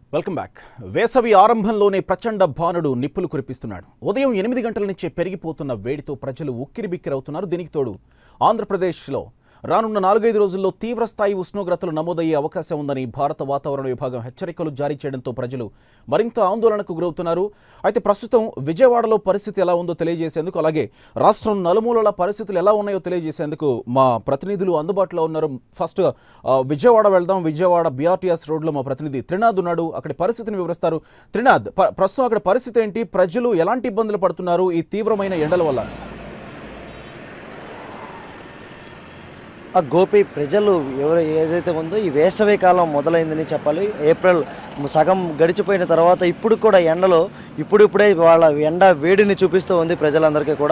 Welcome back వేసవి ఆరంభంలోనే ప్రచండ భానుడు నిప్పులు కురిపిస్తున్నాడు ఉదయం ఎనిమిది గంటల నుంచే పెరిగిపోతున్న వేడితో ప్రజలు ఉక్కిరిబిక్కిరవుతున్నారు దీనికి తోడు ఆంధ్రప్రదేశ్లో రానున్న నాలుగైదు రోజుల్లో తీవ్రస్థాయి ఉష్ణోగ్రతలు నమోదయ్యే అవకాశం ఉందని భారత వాతావరణ విభాగం హెచ్చరికలు జారీ చేయడంతో ప్రజలు మరింత ఆందోళనకు గురవుతున్నారు అయితే ప్రస్తుతం విజయవాడలో పరిస్థితి ఎలా ఉందో తెలియజేసేందుకు అలాగే రాష్ట్రం నలుమూలల పరిస్థితులు ఎలా ఉన్నాయో తెలియజేసేందుకు మా ప్రతినిధులు అందుబాటులో ఉన్నారు ఫస్ట్ ఆ, విజయవాడ వెళ్దాం విజయవాడ బీఆర్టీఎస్ రోడ్లో మా ప్రతినిధి త్రినాథ్ ఉన్నాడు అక్కడి పరిస్థితిని వివరిస్తారు త్రినాథ్ ప- ప్రస్తుతం అక్కడ పరిస్థితి ఏంటి ప్రజలు ఎలాంటి ఇబ్బందులు పడుతున్నారు ఈ తీవ్రమైన ఎండల వల్ల ఆ గోపి ప్రజలు ఎవరు ఏదైతే ఉందో ఈ వేసవి కాలం మొదలైందని చెప్పాలి ఏప్రిల్ సగం గడిచిపోయిన తర్వాత ఇప్పుడు కూడా ఎండలో ఇప్పుడిప్పుడే వాళ్ళ ఎండ వేడిని చూపిస్తూ ఉంది ప్రజలందరికీ కూడా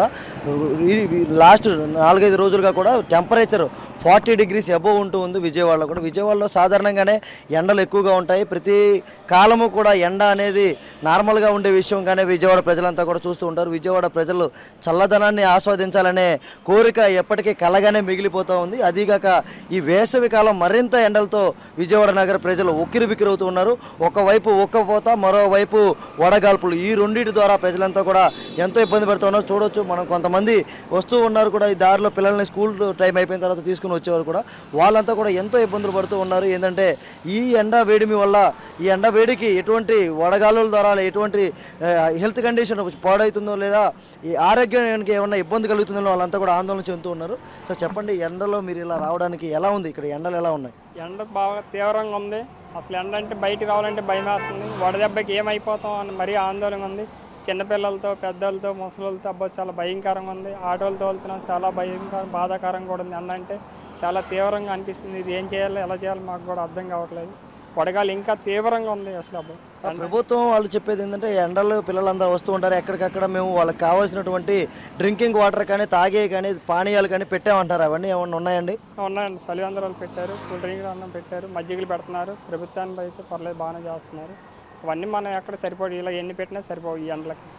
ఈ- ఈ లాస్ట్ నాలుగైదు రోజులుగా కూడా టెంపరేచర్ ఫార్టీ డిగ్రీస్ అబోవ్ ఉంటూ ఉంది విజయవాడలో కూడా విజయవాడలో సాధారణంగానే ఎండలు ఎక్కువగా ఉంటాయి ప్రతి కాలము కూడా ఎండ అనేది నార్మల్గా ఉండే విషయంగానే విజయవాడ ప్రజలంతా కూడా చూస్తూ ఉంటారు విజయవాడ ప్రజలు చల్లదనాన్ని ఆస్వాదించాలనే కోరిక ఎప్పటికీ కలగానే మిగిలిపోతూ ఉంది అదీగాక ఈ వేసవి కాలం మరింత ఎండలతో విజయవాడ నగర ప్రజలు ఉక్కిరిబిక్కిరవుతూ ఉన్నారు ఒకవైపు ఉక్కపోత మరోవైపు వడగాల్పులు ఈ రెండింటి ద్వారా ప్రజలంతా కూడా ఎంతో ఇబ్బంది పడుతూ ఉన్నారు చూడొచ్చు మనం కొంతమంది వస్తూ ఉన్నారు కూడా ఈ దారిలో పిల్లల్ని స్కూల్ టైం అయిపోయిన తర్వాత తీసుకుని వచ్చేవారు కూడా వాళ్ళంతా కూడా ఎంతో ఇబ్బందులు పడుతూ ఉన్నారు ఏంటంటే ఈ ఎండ వేడిమి వల్ల ఈ ఎండ వేడికి ఎటువంటి వడగాలుల ద్వారా ఎటువంటి హెల్త్ కండిషన్ పాడవుతుందో లేదా ఈ ఆరోగ్యానికి ఏమన్నా ఇబ్బంది కలుగుతుందో వాళ్ళంతా కూడా ఆందోళన చెందుతూ ఉన్నారు సో చెప్పండి ఎండలో మీరు ఇలా రావడానికి ఎలా ఉంది ఇక్కడ ఎండలు ఎలా ఉన్నాయి ఎండ బాగా తీవ్రంగా ఉంది అసలు ఎండ అంటే బయటికి రావాలంటే భయం వేస్తుంది వడదెబ్బకి ఏమైపోతాం అని మరీ ఆందోళన ఉంది చిన్నపిల్లలతో పెద్దలతో ముసలితో అబ్బా చాలా భయంకరంగా ఉంది ఆటోలు తోలుతున్నాం చాలా భయంకరం బాధాకరంగా కూడా ఉంది ఎండ అంటే చాలా తీవ్రంగా అనిపిస్తుంది ఇది ఏం చేయాలో ఎలా చేయాలో మాకు కూడా అర్థం కావట్లేదు వడగాలి ఇంకా తీవ్రంగా ఉంది అసలు అబ్బా ఆ ప్రభుత్వం వాళ్ళు చెప్పేది ఏంటంటే ఎండలు పిల్లలందరూ వస్తూ ఉంటారు ఎక్కడికక్కడ మేము వాళ్ళకి కావాల్సినటువంటి డ్రింకింగ్ వాటర్ కానీ తాగే కానీ పానీయాలు కానీ పెట్టామంటారు అవన్నీ ఏమన్నా ఉన్నాయండి ఉన్నాయండి సలివందరాలు పెట్టారు కూల్ డ్రింక్ అన్నం పెట్టారు మజ్జిగలు పెడుతున్నారు ప్రభుత్వానికి అయితే పర్లేదు బాగానే చేస్తున్నారు అవన్నీ మనం ఎక్కడ సరిపోదు ఇలా ఎన్ని పెట్టినా సరిపోవు ఈ ఎండలకి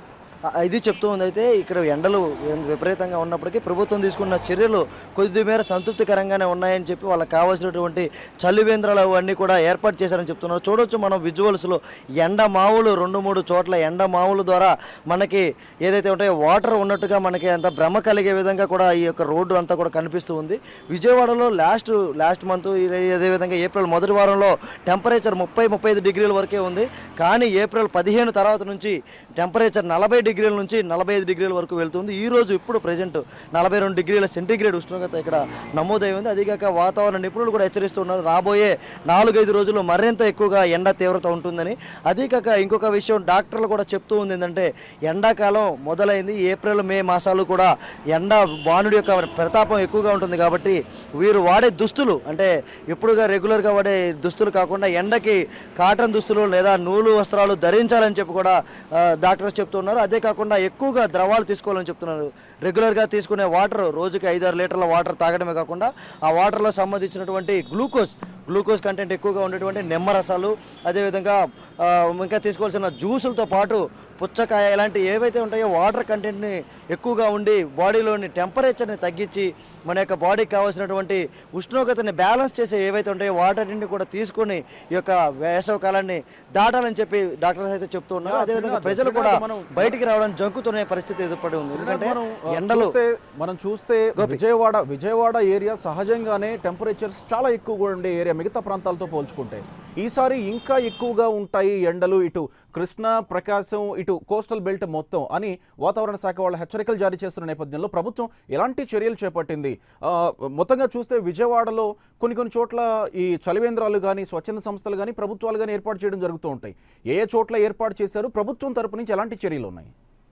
ఆ, ఇది చెప్తూ ఉంది అయితే ఇక్కడ ఎండలు ఎంత విపరీతంగా ఉన్నప్పటికీ ప్రభుత్వం తీసుకున్న చర్యలు కొద్ది మేర సంతృప్తికరంగానే ఉన్నాయని చెప్పి వాళ్ళకి కావాల్సినటువంటి చలివేంద్రాలు అవన్నీ కూడా ఏర్పాటు చేశారని చెప్తున్నారు చూడొచ్చు మనం విజువల్స్లో ఎండ మావులు రెండు మూడు చోట్ల ఎండ మావుల ద్వారా మనకి ఏదైతే ఉంటాయో వాటర్ ఉన్నట్టుగా మనకి అంత భ్రమ కలిగే విధంగా కూడా ఈ యొక్క రోడ్డు అంతా కూడా కనిపిస్తూ ఉంది విజయవాడలో లాస్ట్ లాస్ట్ మంత్ అదేవిధంగా ఏప్రిల్ మొదటి వారంలో టెంపరేచర్ ముప్పై ముప్పై ఐదు డిగ్రీల వరకే ఉంది కానీ ఏప్రిల్ పదిహేను తర్వాత నుంచి టెంపరేచర్ నలభై డిగ్రీల నుంచి నలభై ఐదు డిగ్రీల వరకు వెళ్తుంది ఈ రోజు ఇప్పుడు ప్రజెంట్ నలభై రెండు డిగ్రీల సెంటీగ్రేడ్ ఉష్ణోగ్రత ఇక్కడ నమోదై ఉంది అదిగాక వాతావరణ నిపుణులు కూడా హెచ్చరిస్తున్నారు రాబోయే నాలుగైదు రోజులు మరింత ఎక్కువగా ఎండ తీవ్రత ఉంటుందని అదిగాక ఇంకొక విషయం డాక్టర్లు కూడా చెప్తూ ఉంది ఏంటంటే ఎండాకాలం మొదలైంది ఏప్రిల్ మే మాసాలు కూడా ఎండ బాణుడి యొక్క ప్రతాపం ఎక్కువగా ఉంటుంది కాబట్టి వీరు వాడే దుస్తులు అంటే ఎప్పుడుగా రెగ్యులర్గా వాడే దుస్తులు కాకుండా ఎండకి కాటన్ దుస్తులు లేదా నూలు వస్త్రాలు ధరించాలని చెప్పి కూడా ఆ, డాక్టర్స్ చెప్తున్నారు అదే కాకుండా ఎక్కువగా ద్రవాలు తీసుకోవాలని చెప్తున్నారు రెగ్యులర్గా తీసుకునే వాటర్ రోజుకి ఐదారు లీటర్ల వాటర్ తాగడమే కాకుండా ఆ వాటర్లో సంబంధించినటువంటి గ్లూకోజ్ గ్లూకోజ్ కంటెంట్ ఎక్కువగా ఉండేటువంటి నిమ్మరసాలు అదేవిధంగా ఆ, ఇంకా తీసుకోవాల్సిన జ్యూసులతో పాటు పుచ్చకాయ ఇలాంటి ఏవైతే ఉంటాయో వాటర్ కంటెంట్ని ఎక్కువగా ఉండి బాడీలోని టెంపరేచర్ని తగ్గించి మన యొక్క బాడీకి కావాల్సినటువంటి ఉష్ణోగ్రతని బ్యాలెన్స్ చేసే ఏవైతే ఉంటాయో వాటన్నింటిని కూడా తీసుకొని ఈ యొక్క వేసవ కాలాన్ని దాటాలని చెప్పి డాక్టర్స్ అయితే చెప్తూ ఉన్నారు అదేవిధంగా ప్రజలు కూడా బయటికి రావడం జంకుతున్న పరిస్థితి ఎదుర్పడి ఉంది ఎందుకంటే మనం ఆ, ఎండలు చూస్తే మనం చూస్తే విజయవాడ విజయవాడ ఏరియా సహజంగానే టెంపరేచర్స్ చాలా ఎక్కువగా ఉండే ఏరియా మిగతా ప్రాంతాలతో పోల్చుకుంటే ఈసారి ఇంకా ఎక్కువగా ఉంటాయి ఎండలు ఇటు కృష్ణా ప్రకాశం ఇటు కోస్టల్ బెల్ట్ మొత్తం అని వాతావరణ శాఖ వాళ్ళు హెచ్చరికలు జారీ చేస్తున్న నేపథ్యంలో ప్రభుత్వం ఎలాంటి చర్యలు చేపట్టింది ఆ, మొత్తంగా చూస్తే విజయవాడలో కొన్ని కొన్ని చోట్ల ఈ చలివేంద్రాలు కానీ స్వచ్ఛంద సంస్థలు కానీ ప్రభుత్వాలు కానీ ఏర్పాటు చేయడం జరుగుతూ ఉంటాయి ఏ ఏ చోట్ల ఏర్పాటు చేశారు ప్రభుత్వం తరపు నుంచి ఎలాంటి చర్యలు ఉన్నాయి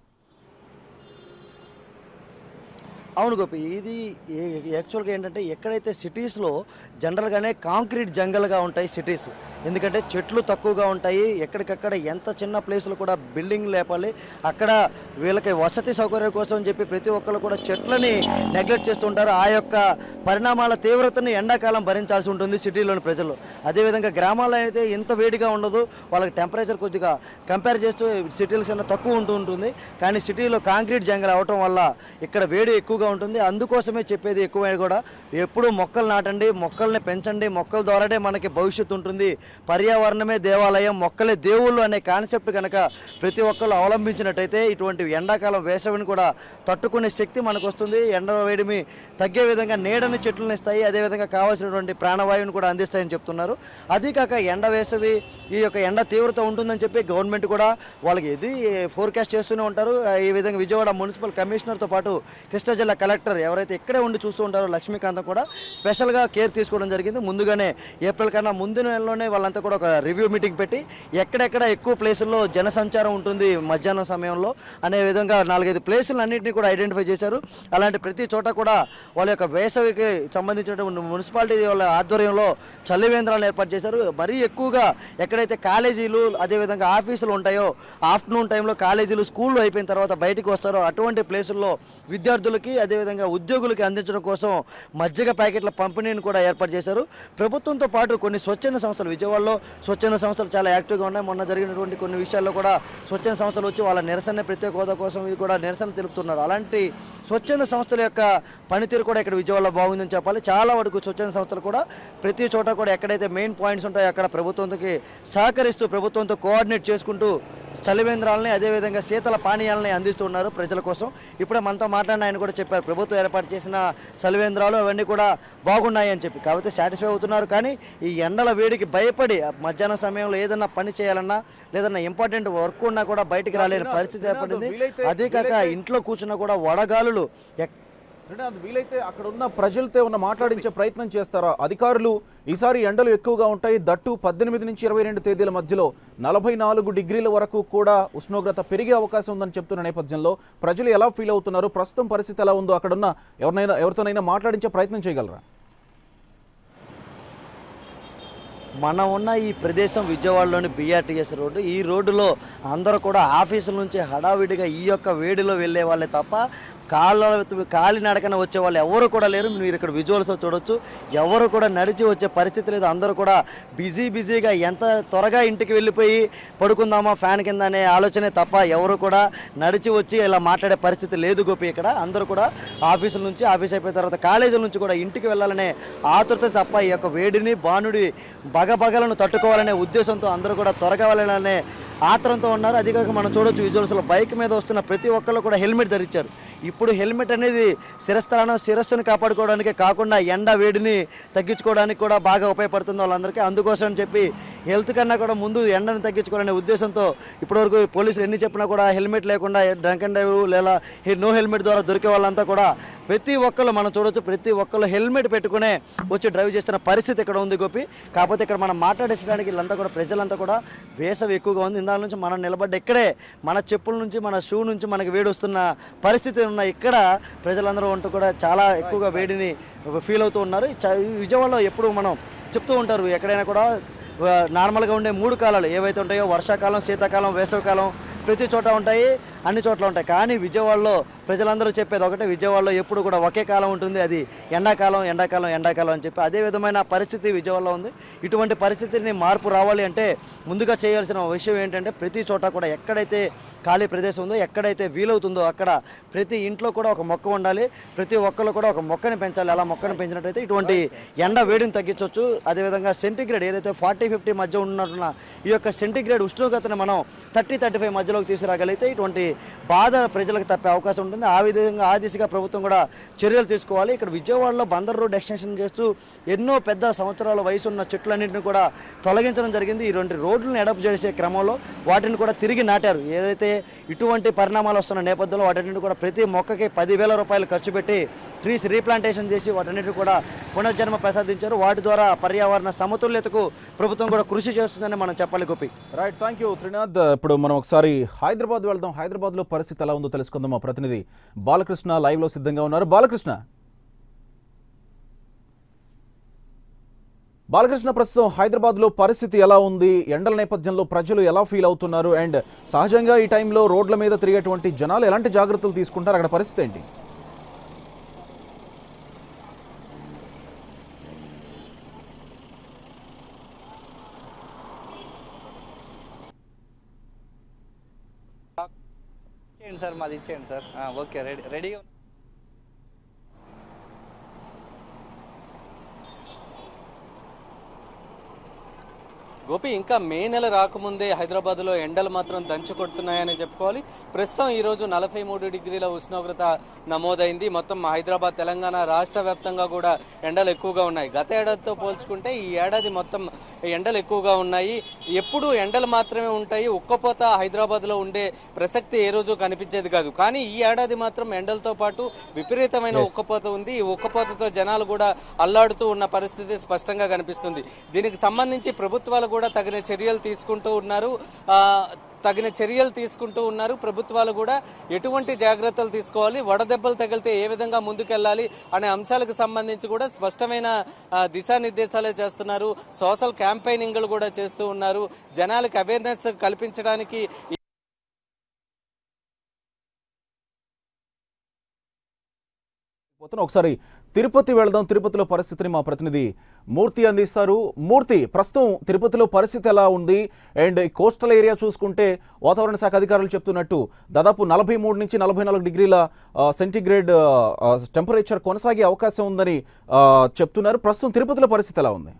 అవును గోపి ఇది ఏ- యాక్చువల్గా ఏంటంటే ఎక్కడైతే సిటీస్లో జనరల్గానే కాంక్రీట్ జంగల్గా ఉంటాయి సిటీస్ ఎందుకంటే చెట్లు తక్కువగా ఉంటాయి ఎక్కడికక్కడ ఎంత చిన్న ప్లేస్లో కూడా బిల్డింగ్ లేపాలి అక్కడ వీళ్ళకి వసతి సౌకర్యం కోసం అని చెప్పి ప్రతి ఒక్కరు కూడా చెట్లని నెగ్లెక్ట్ చేస్తుంటారు ఆ యొక్క పరిణామాల తీవ్రతని ఎండాకాలం భరించాల్సి ఉంటుంది సిటీలోని ప్రజలు అదేవిధంగా గ్రామాల్లో అయితే ఇంత వేడిగా ఉండదు వాళ్ళకి టెంపరేచర్ కొద్దిగా కంపేర్ చేస్తూ సిటీల కన్నా తక్కువ ఉంటూ ఉంటుంది కానీ సిటీలో కాంక్రీట్ జంగల్ అవటం వల్ల ఇక్కడ వేడి ఎక్కువగా ఎక్కువగా ఉంటుంది అందుకోసమే చెప్పేది ఎక్కువ కూడా ఎప్పుడు మొక్కలు నాటండి మొక్కల్ని పెంచండి మొక్కల ద్వారానే మనకి భవిష్యత్తు ఉంటుంది పర్యావరణమే దేవాలయం మొక్కలే దేవుళ్ళు అనే కాన్సెప్ట్ కనుక ప్రతి ఒక్కళ్ళు అవలంబించినట్టయితే ఇటువంటి ఎండాకాలం వేసవిని కూడా తట్టుకునే శక్తి మనకు వస్తుంది ఎండ వేడిమి తగ్గే విధంగా నీడని చెట్లను ఇస్తాయి అదేవిధంగా కావాల్సినటువంటి ప్రాణవాయువుని కూడా అందిస్తాయని చెప్తున్నారు అది కాక ఎండ వేసవి ఈ యొక్క ఎండ తీవ్రత ఉంటుందని చెప్పి గవర్నమెంట్ కూడా వాళ్ళకి ఇది ఫోర్కాస్ట్ చేస్తూనే ఉంటారు ఈ విధంగా విజయవాడ మున్సిపల్ కమిషనర్తో పాటు కృష్ణా జిల్లా కలెక్టర్ ఎవరైతే ఇక్కడే ఉండి చూస్తూ ఉంటారో లక్ష్మీకాంతం కూడా స్పెషల్గా కేర్ తీసుకోవడం జరిగింది ముందుగానే ఏప్రిల్ కన్నా ముందు నెలలోనే వాళ్ళంతా కూడా ఒక రివ్యూ మీటింగ్ పెట్టి ఎక్కడెక్కడ ఎక్కువ ప్లేసుల్లో జనసంచారం ఉంటుంది మధ్యాహ్నం సమయంలో అనే విధంగా నాలుగైదు ప్లేసులు అన్నింటినీ కూడా ఐడెంటిఫై చేశారు అలాంటి ప్రతి చోట కూడా వాళ్ళ యొక్క వేసవికి సంబంధించినటువంటి మున్సిపాలిటీ వాళ్ళ ఆధ్వర్యంలో చలివేంద్రాలను ఏర్పాటు చేశారు మరీ ఎక్కువగా ఎక్కడైతే కాలేజీలు అదేవిధంగా ఆఫీసులు ఉంటాయో ఆఫ్టర్నూన్ టైంలో కాలేజీలు స్కూళ్ళు అయిపోయిన తర్వాత బయటికి వస్తారో అటువంటి ప్లేసుల్లో విద్యార్థులకి అదేవిధంగా ఉద్యోగులకి అందించడం కోసం మజ్జిగ ప్యాకెట్ల పంపిణీని కూడా ఏర్పాటు చేశారు ప్రభుత్వంతో పాటు కొన్ని స్వచ్ఛంద సంస్థలు విజయవాడలో స్వచ్ఛంద సంస్థలు చాలా యాక్టివ్గా ఉన్నాయి మొన్న జరిగినటువంటి కొన్ని విషయాల్లో కూడా స్వచ్ఛంద సంస్థలు వచ్చి వాళ్ళ నిరసన ప్రత్యేక హోదా కోసం ఇవి కూడా నిరసన తెలుపుతున్నారు అలాంటి స్వచ్ఛంద సంస్థల యొక్క పనితీరు కూడా ఇక్కడ విజయవాడలో బాగుందని చెప్పాలి చాలా వరకు స్వచ్ఛంద సంస్థలు కూడా ప్రతి చోట కూడా ఎక్కడైతే మెయిన్ పాయింట్స్ ఉంటాయో అక్కడ ప్రభుత్వంతో సహకరిస్తూ ప్రభుత్వంతో కోఆర్డినేట్ చేసుకుంటూ చలివేంద్రాలని అదేవిధంగా శీతల పానీయాలని అందిస్తున్నారు ప్రజల కోసం ఇప్పుడే మనతో మాట్లాడిన ఆయన కూడా చెప్పారు ప్రభుత్వం ఏర్పాటు చేసిన చలివేంద్రాలు అవన్నీ కూడా బాగున్నాయి అని చెప్పి కాకపోతే సాటిస్ఫై అవుతున్నారు కానీ ఈ ఎండల వేడికి భయపడి ఆ మధ్యాహ్నం సమయంలో ఏదన్నా పని చేయాలన్నా లేదన్నా ఇంపార్టెంట్ వర్క్ ఉన్నా కూడా బయటికి రాలేని పరిస్థితి ఏర్పడింది వీలైతే- అదే కాక వీలైతే- ఇంట్లో కూర్చున్నా కూడా వడగాలులు ఎక్- శ్రీనాథ్ వీలైతే అక్కడ ఉన్న ప్రజలతో ఉన్న మాట్లాడించే ప్రయత్నం చేస్తారా అధికారులు ఈసారి ఎండలు ఎక్కువగా ఉంటాయి దట్టు పద్దెనిమిది నుంచి ఇరవై రెండు తేదీల మధ్యలో నలభై నాలుగు డిగ్రీల వరకు కూడా ఉష్ణోగ్రత పెరిగే అవకాశం ఉందని చెప్తున్న నేపథ్యంలో ప్రజలు ఎలా ఫీల్ అవుతున్నారు ప్రస్తుతం పరిస్థితి ఎలా ఉందో అక్కడున్న ఎవరినైనా ఎవరితోనైనా మాట్లాడించే ప్రయత్నం చేయగలరా మనం ఉన్న ఈ ప్రదేశం విజయవాడలోని బిఆర్టీఎస్ రోడ్డు ఈ రోడ్డులో అందరూ కూడా ఆఫీసుల నుంచి హడావిడిగా ఈ యొక్క వేడిలో వెళ్ళే వాళ్ళే తప్ప కాళ్ళ కాలి నడకన వచ్చే వాళ్ళు ఎవరు కూడా లేరు మీరు ఇక్కడ విజువల్స్లో చూడొచ్చు ఎవరు కూడా నడిచి వచ్చే పరిస్థితి లేదు అందరూ కూడా బిజీ బిజీగా ఎంత త్వరగా ఇంటికి వెళ్ళిపోయి పడుకుందామా ఫ్యాన్ కింద అనే ఆలోచనే తప్ప ఎవరు కూడా నడిచి వచ్చి ఇలా మాట్లాడే పరిస్థితి లేదు గోపి ఇక్కడ అందరూ కూడా ఆఫీసుల నుంచి ఆఫీస్ అయిపోయిన తర్వాత కాలేజీల నుంచి కూడా ఇంటికి వెళ్ళాలనే ఆతృత తప్ప ఈ యొక్క వేడిని బాణుడి బగబగలను తట్టుకోవాలనే ఉద్దేశంతో అందరూ కూడా త్వరగా వెళ్ళాలనే ఆత్రంతో ఉన్నారు అది కాక మనం చూడొచ్చు విజువల్స్లో బైక్ మీద వస్తున్న ప్రతి ఒక్కళ్ళు కూడా హెల్మెట్ ధరించారు ఇప్పుడు హెల్మెట్ అనేది శిరస్థానం శిరస్సును కాపాడుకోవడానికే కాకుండా ఎండ వేడిని తగ్గించుకోవడానికి కూడా బాగా ఉపయోగపడుతుంది వాళ్ళందరికీ అందుకోసం అని చెప్పి హెల్త్ కన్నా కూడా ముందు ఎండను తగ్గించుకోవాలనే ఉద్దేశంతో ఇప్పటివరకు పోలీసులు ఎన్ని చెప్పినా కూడా హెల్మెట్ లేకుండా డ్రంక్ అండ్ డ్రైవ్ లేదా హె- నో హెల్మెట్ ద్వారా దొరికే వాళ్ళంతా కూడా ప్రతి ఒక్కళ్ళు మనం చూడొచ్చు ప్రతి ఒక్కళ్ళు హెల్మెట్ పెట్టుకునే వచ్చి డ్రైవ్ చేస్తున్న పరిస్థితి ఇక్కడ ఉంది గోపి కాకపోతే ఇక్కడ మనం మాట్లాడేసడానికి వీళ్ళంతా కూడా ప్రజలంతా కూడా వేసవి ఎక్కువగా ఉంది ఇందాల నుంచి మనం నిలబడ్డ ఇక్కడే మన చెప్పుల నుంచి మన షూ నుంచి మనకి వేడి వస్తున్న పరిస్థితి ఉన్న ఇక్కడ ప్రజలందరూ ఉంటూ కూడా చాలా ఎక్కువగా వేడిని ఫీల్ అవుతూ ఉన్నారు చ- ఈ విజయవాడలో ఎప్పుడు మనం చెప్తూ ఉంటారు ఎక్కడైనా కూడా ఆ, నార్మల్గా ఉండే మూడు కాలాలు ఏవైతే ఉంటాయో వర్షాకాలం శీతాకాలం వేసవికాలం ప్రతి చోట ఉంటాయి అన్ని చోట్ల ఉంటాయి కానీ విజయవాడలో ప్రజలందరూ చెప్పేది ఒకటే విజయవాడలో ఎప్పుడు కూడా ఒకే కాలం ఉంటుంది అది ఎండాకాలం ఎండాకాలం ఎండాకాలం అని చెప్పి అదే విధమైన పరిస్థితి విజయవాడలో ఉంది ఇటువంటి పరిస్థితిని మార్పు రావాలి అంటే ముందుగా చేయాల్సిన విషయం ఏంటంటే ప్రతి చోట కూడా ఎక్కడైతే ఖాళీ ప్రదేశం ఉందో ఎక్కడైతే వీలవుతుందో అక్కడ ప్రతి ఇంట్లో కూడా ఒక మొక్క ఉండాలి ప్రతి ఒక్కరు కూడా ఒక మొక్కని పెంచాలి అలా మొక్కని పెంచినట్టయితే ఇటువంటి ఎండ వేడిని తగ్గించవచ్చు అదేవిధంగా సెంటిగ్రేడ్ ఏదైతే ఫార్టీ ఫిఫ్టీ మధ్య ఉన్నట్టున్న ఈ యొక్క సెంటిగ్రేడ్ ఉష్ణోగ్రతను మనం థర్టీ థర్టీ ఫైవ్ మధ్యలోకి తీసుకురాగలిగితే ఇటువంటి బాధ ప్రజలకు తప్పే అవకాశం ఉంటుంది ఆ విధంగా ఆ దిశగా ప్రభుత్వం కూడా చర్యలు తీసుకోవాలి ఇక్కడ విజయవాడలో బందర్ రోడ్ ఎక్స్టెన్షన్ చేస్తూ ఎన్నో పెద్ద సంవత్సరాల వయసు ఉన్న చెట్లన్నింటిని కూడా తొలగించడం జరిగింది ఈ రెండు రోడ్లను ఎడప్ చేసే క్రమంలో వాటిని కూడా తిరిగి నాటారు ఏదైతే ఇటువంటి పరిణామాలు వస్తున్న నేపథ్యంలో వాటన్నింటి కూడా ప్రతి మొక్కకి పదివేల రూపాయలు ఖర్చు పెట్టి ట్రీస్ రీప్లాంటేషన్ చేసి వాటన్నిటిని కూడా పునర్జన్మ ప్రసాదించారు వాటి ద్వారా పర్యావరణ సమతుల్యతకు ప్రభుత్వం కూడా కృషి చేస్తుందని మనం చెప్పాలి Gopi right thank you Trinath ఇప్పుడు మనం ఒకసారి హైదరాబాద్ వెళ్దాం హైదరాబాద్లో పరిస్థితి ఎలా ఉందో తెలుసుకుందాం మా ప్రతినిధి బాలకృష్ణ లైవ్లో సిద్ధంగా ఉన్నారు బాలకృష్ణ బాలకృష్ణ ప్రస్తుతం హైదరాబాద్లో పరిస్థితి ఎలా ఉంది ఎండల నేపథ్యంలో ప్రజలు ఎలా ఫీల్ అవుతున్నారు అండ్ సహజంగా ఈ టైంలో రోడ్ల మీద తిరిగేటువంటి జనాలు ఎలాంటి జాగ్రత్తలు తీసుకుంటారు అక్కడ పరిస్థితి ఏంటి ఇచ్చేయండి సార్ మాది ఇచ్చేయండి సార్ ఆ, ఓకే రెడీ రెడీగా ఉంది. గోపి ఇంకా మే నెల రాకముందే హైదరాబాద్ లో ఎండలు మాత్రం దంచు కొడుతున్నాయని చెప్పుకోవాలి ప్రస్తుతం ఈ రోజు నలభై మూడు డిగ్రీల ఉష్ణోగ్రత నమోదైంది మొత్తం హైదరాబాద్ తెలంగాణ రాష్ట్ర వ్యాప్తంగా కూడా ఎండలు ఎక్కువగా ఉన్నాయి గత ఏడాదితో పోల్చుకుంటే ఈ ఏడాది మొత్తం ఎండలు ఎక్కువగా ఉన్నాయి ఎప్పుడు ఎండలు మాత్రమే ఉంటాయి ఉక్కపోత హైదరాబాద్ లో ఉండే ప్రసక్తి ఏ రోజు కనిపించేది కాదు కానీ ఈ ఏడాది మాత్రం ఎండలతో పాటు విపరీతమైన ఉక్కపోత ఉంది ఈ ఉక్కపోతతో జనాలు కూడా అల్లాడుతూ ఉన్న పరిస్థితి స్పష్టంగా కనిపిస్తుంది దీనికి సంబంధించి ప్రభుత్వాలు కూడా తగిన చర్యలు తీసుకుంటూ ఉన్నారు ఆ, తగిన చర్యలు తీసుకుంటూ ఉన్నారు ప్రభుత్వాలు కూడా ఎటువంటి జాగ్రత్తలు తీసుకోవాలి వడదెబ్బలు తగిలితే ఏ విధంగా ముందుకెళ్లాలి అనే అంశాలకు సంబంధించి కూడా స్పష్టమైన ఆ, దిశానిర్దేశాలే చేస్తున్నారు సోషల్ క్యాంపెయినింగ్లు కూడా చేస్తూ ఉన్నారు జనాలకు అవేర్నెస్ కల్పించడానికి పోతున్నా ఒకసారి తిరుపతి వెళదాం తిరుపతిలో పరిస్థితిని మా ప్రతినిధి మూర్తి అందిస్తారు మూర్తి ప్రస్తుతం తిరుపతిలో పరిస్థితి ఎలా ఉంది అండ్ ఈ కోస్టల్ ఏరియా చూసుకుంటే వాతావరణ శాఖ అధికారులు చెప్తున్నట్టు దాదాపు నలభై మూడు నుంచి నలభై నాలుగు డిగ్రీల ఆ, సెంటీగ్రేడ్ ఆ, టెంపరేచర్ కొనసాగే అవకాశం ఉందని ఆ, చెప్తున్నారు ప్రస్తుతం తిరుపతిలో పరిస్థితి ఎలా ఉంది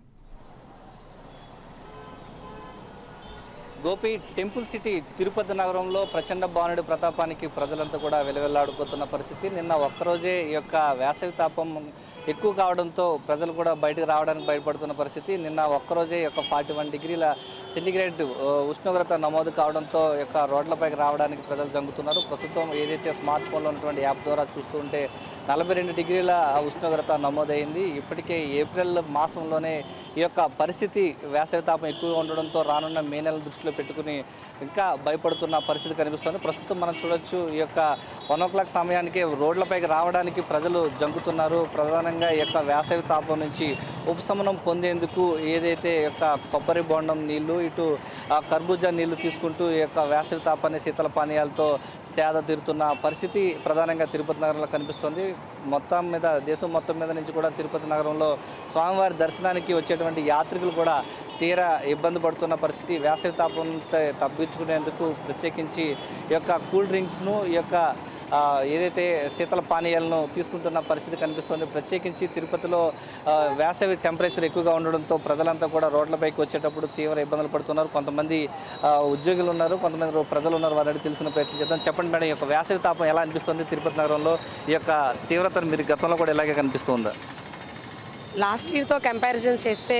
గోపి టెంపుల్ సిటీ తిరుపతి నగరంలో ప్రచండ బాణుడి ప్రతాపానికి ప్రజలంతా కూడా వెలువెల్లాడుకుతున్న పరిస్థితి నిన్న ఒక్కరోజే ఈ యొక్క వేసవి తాపం ఎక్కువ కావడంతో ప్రజలు కూడా బయటకు రావడానికి భయపడుతున్న పరిస్థితి నిన్న ఒక్కరోజే ఈ యొక్క ఫార్టీ వన్ డిగ్రీల సెంటిగ్రేడ్ ఆ, ఉష్ణోగ్రత నమోదు కావడంతో ఈ యొక్క రోడ్లపైకి రావడానికి ప్రజలు జంగుతున్నారు ప్రస్తుతం ఏదైతే స్మార్ట్ ఫోన్లో ఉన్నటువంటి యాప్ ద్వారా చూస్తూ ఉంటే నలభై రెండు డిగ్రీల ఉష్ణోగ్రత నమోదైంది ఇప్పటికే ఏప్రిల్ మాసంలోనే ఈ యొక్క పరిస్థితి వేసవి తాపం ఎక్కువగా ఉండడంతో రానున్న మే నెల దృష్టిలో పెట్టుకుని ఇంకా భయపడుతున్న పరిస్థితి కనిపిస్తుంది ప్రస్తుతం మనం చూడొచ్చు ఈ యొక్క వన్ ఓ క్లాక్ సమయానికి రోడ్లపైకి రావడానికి ప్రజలు జంకుతున్నారు ప్రధానంగా ఈ యొక్క వేసవి తాపం నుంచి ఉపశమనం పొందేందుకు ఏదైతే ఈ యొక్క కొబ్బరి బొండం నీళ్లు ఇటు ఆ కర్బూజా నీళ్లు తీసుకుంటూ ఈ యొక్క వేసవి తాపాన్ని శీతల పానీయాలతో సేద తీరుతున్న పరిస్థితి ప్రధానంగా తిరుపతి నగరంలో కనిపిస్తుంది మొత్తం మీద దేశం మొత్తం మీద నుంచి కూడా తిరుపతి నగరంలో స్వామివారి దర్శనానికి వచ్చేటువంటి యాత్రికులు కూడా తీరా ఇబ్బంది పడుతున్న పరిస్థితి వేసవి తాపం తప్పించుకునేందుకు ప్రత్యేకించి ఈ యొక్క కూల్ డ్రింక్స్ను ఈ యొక్క ఆ, ఏదైతే శీతల పానీయాలను తీసుకుంటున్న పరిస్థితి కనిపిస్తుంది ప్రత్యేకించి తిరుపతిలో ఆ, వేసవి టెంపరేచర్ ఎక్కువగా ఉండడంతో ప్రజలంతా కూడా రోడ్లపైకి వచ్చేటప్పుడు తీవ్ర ఇబ్బందులు పడుతున్నారు కొంతమంది ఆ, ఉద్యోగులు ఉన్నారు కొంతమంది రో- ప్రజలు ఉన్నారు వారిని అడిగి తెలుసుకునే ప్రయత్నం చేద్దాం చెప్పండి మేడం ఈ యొక్క వేసవి తాపం ఎలా అనిపిస్తుంది తిరుపతి నగరంలో ఈ యొక్క తీవ్రతను మీరు గతంలో కూడా ఇలాగే కనిపిస్తుందా లాస్ట్ ఇయర్తో కంపారిజన్ చేస్తే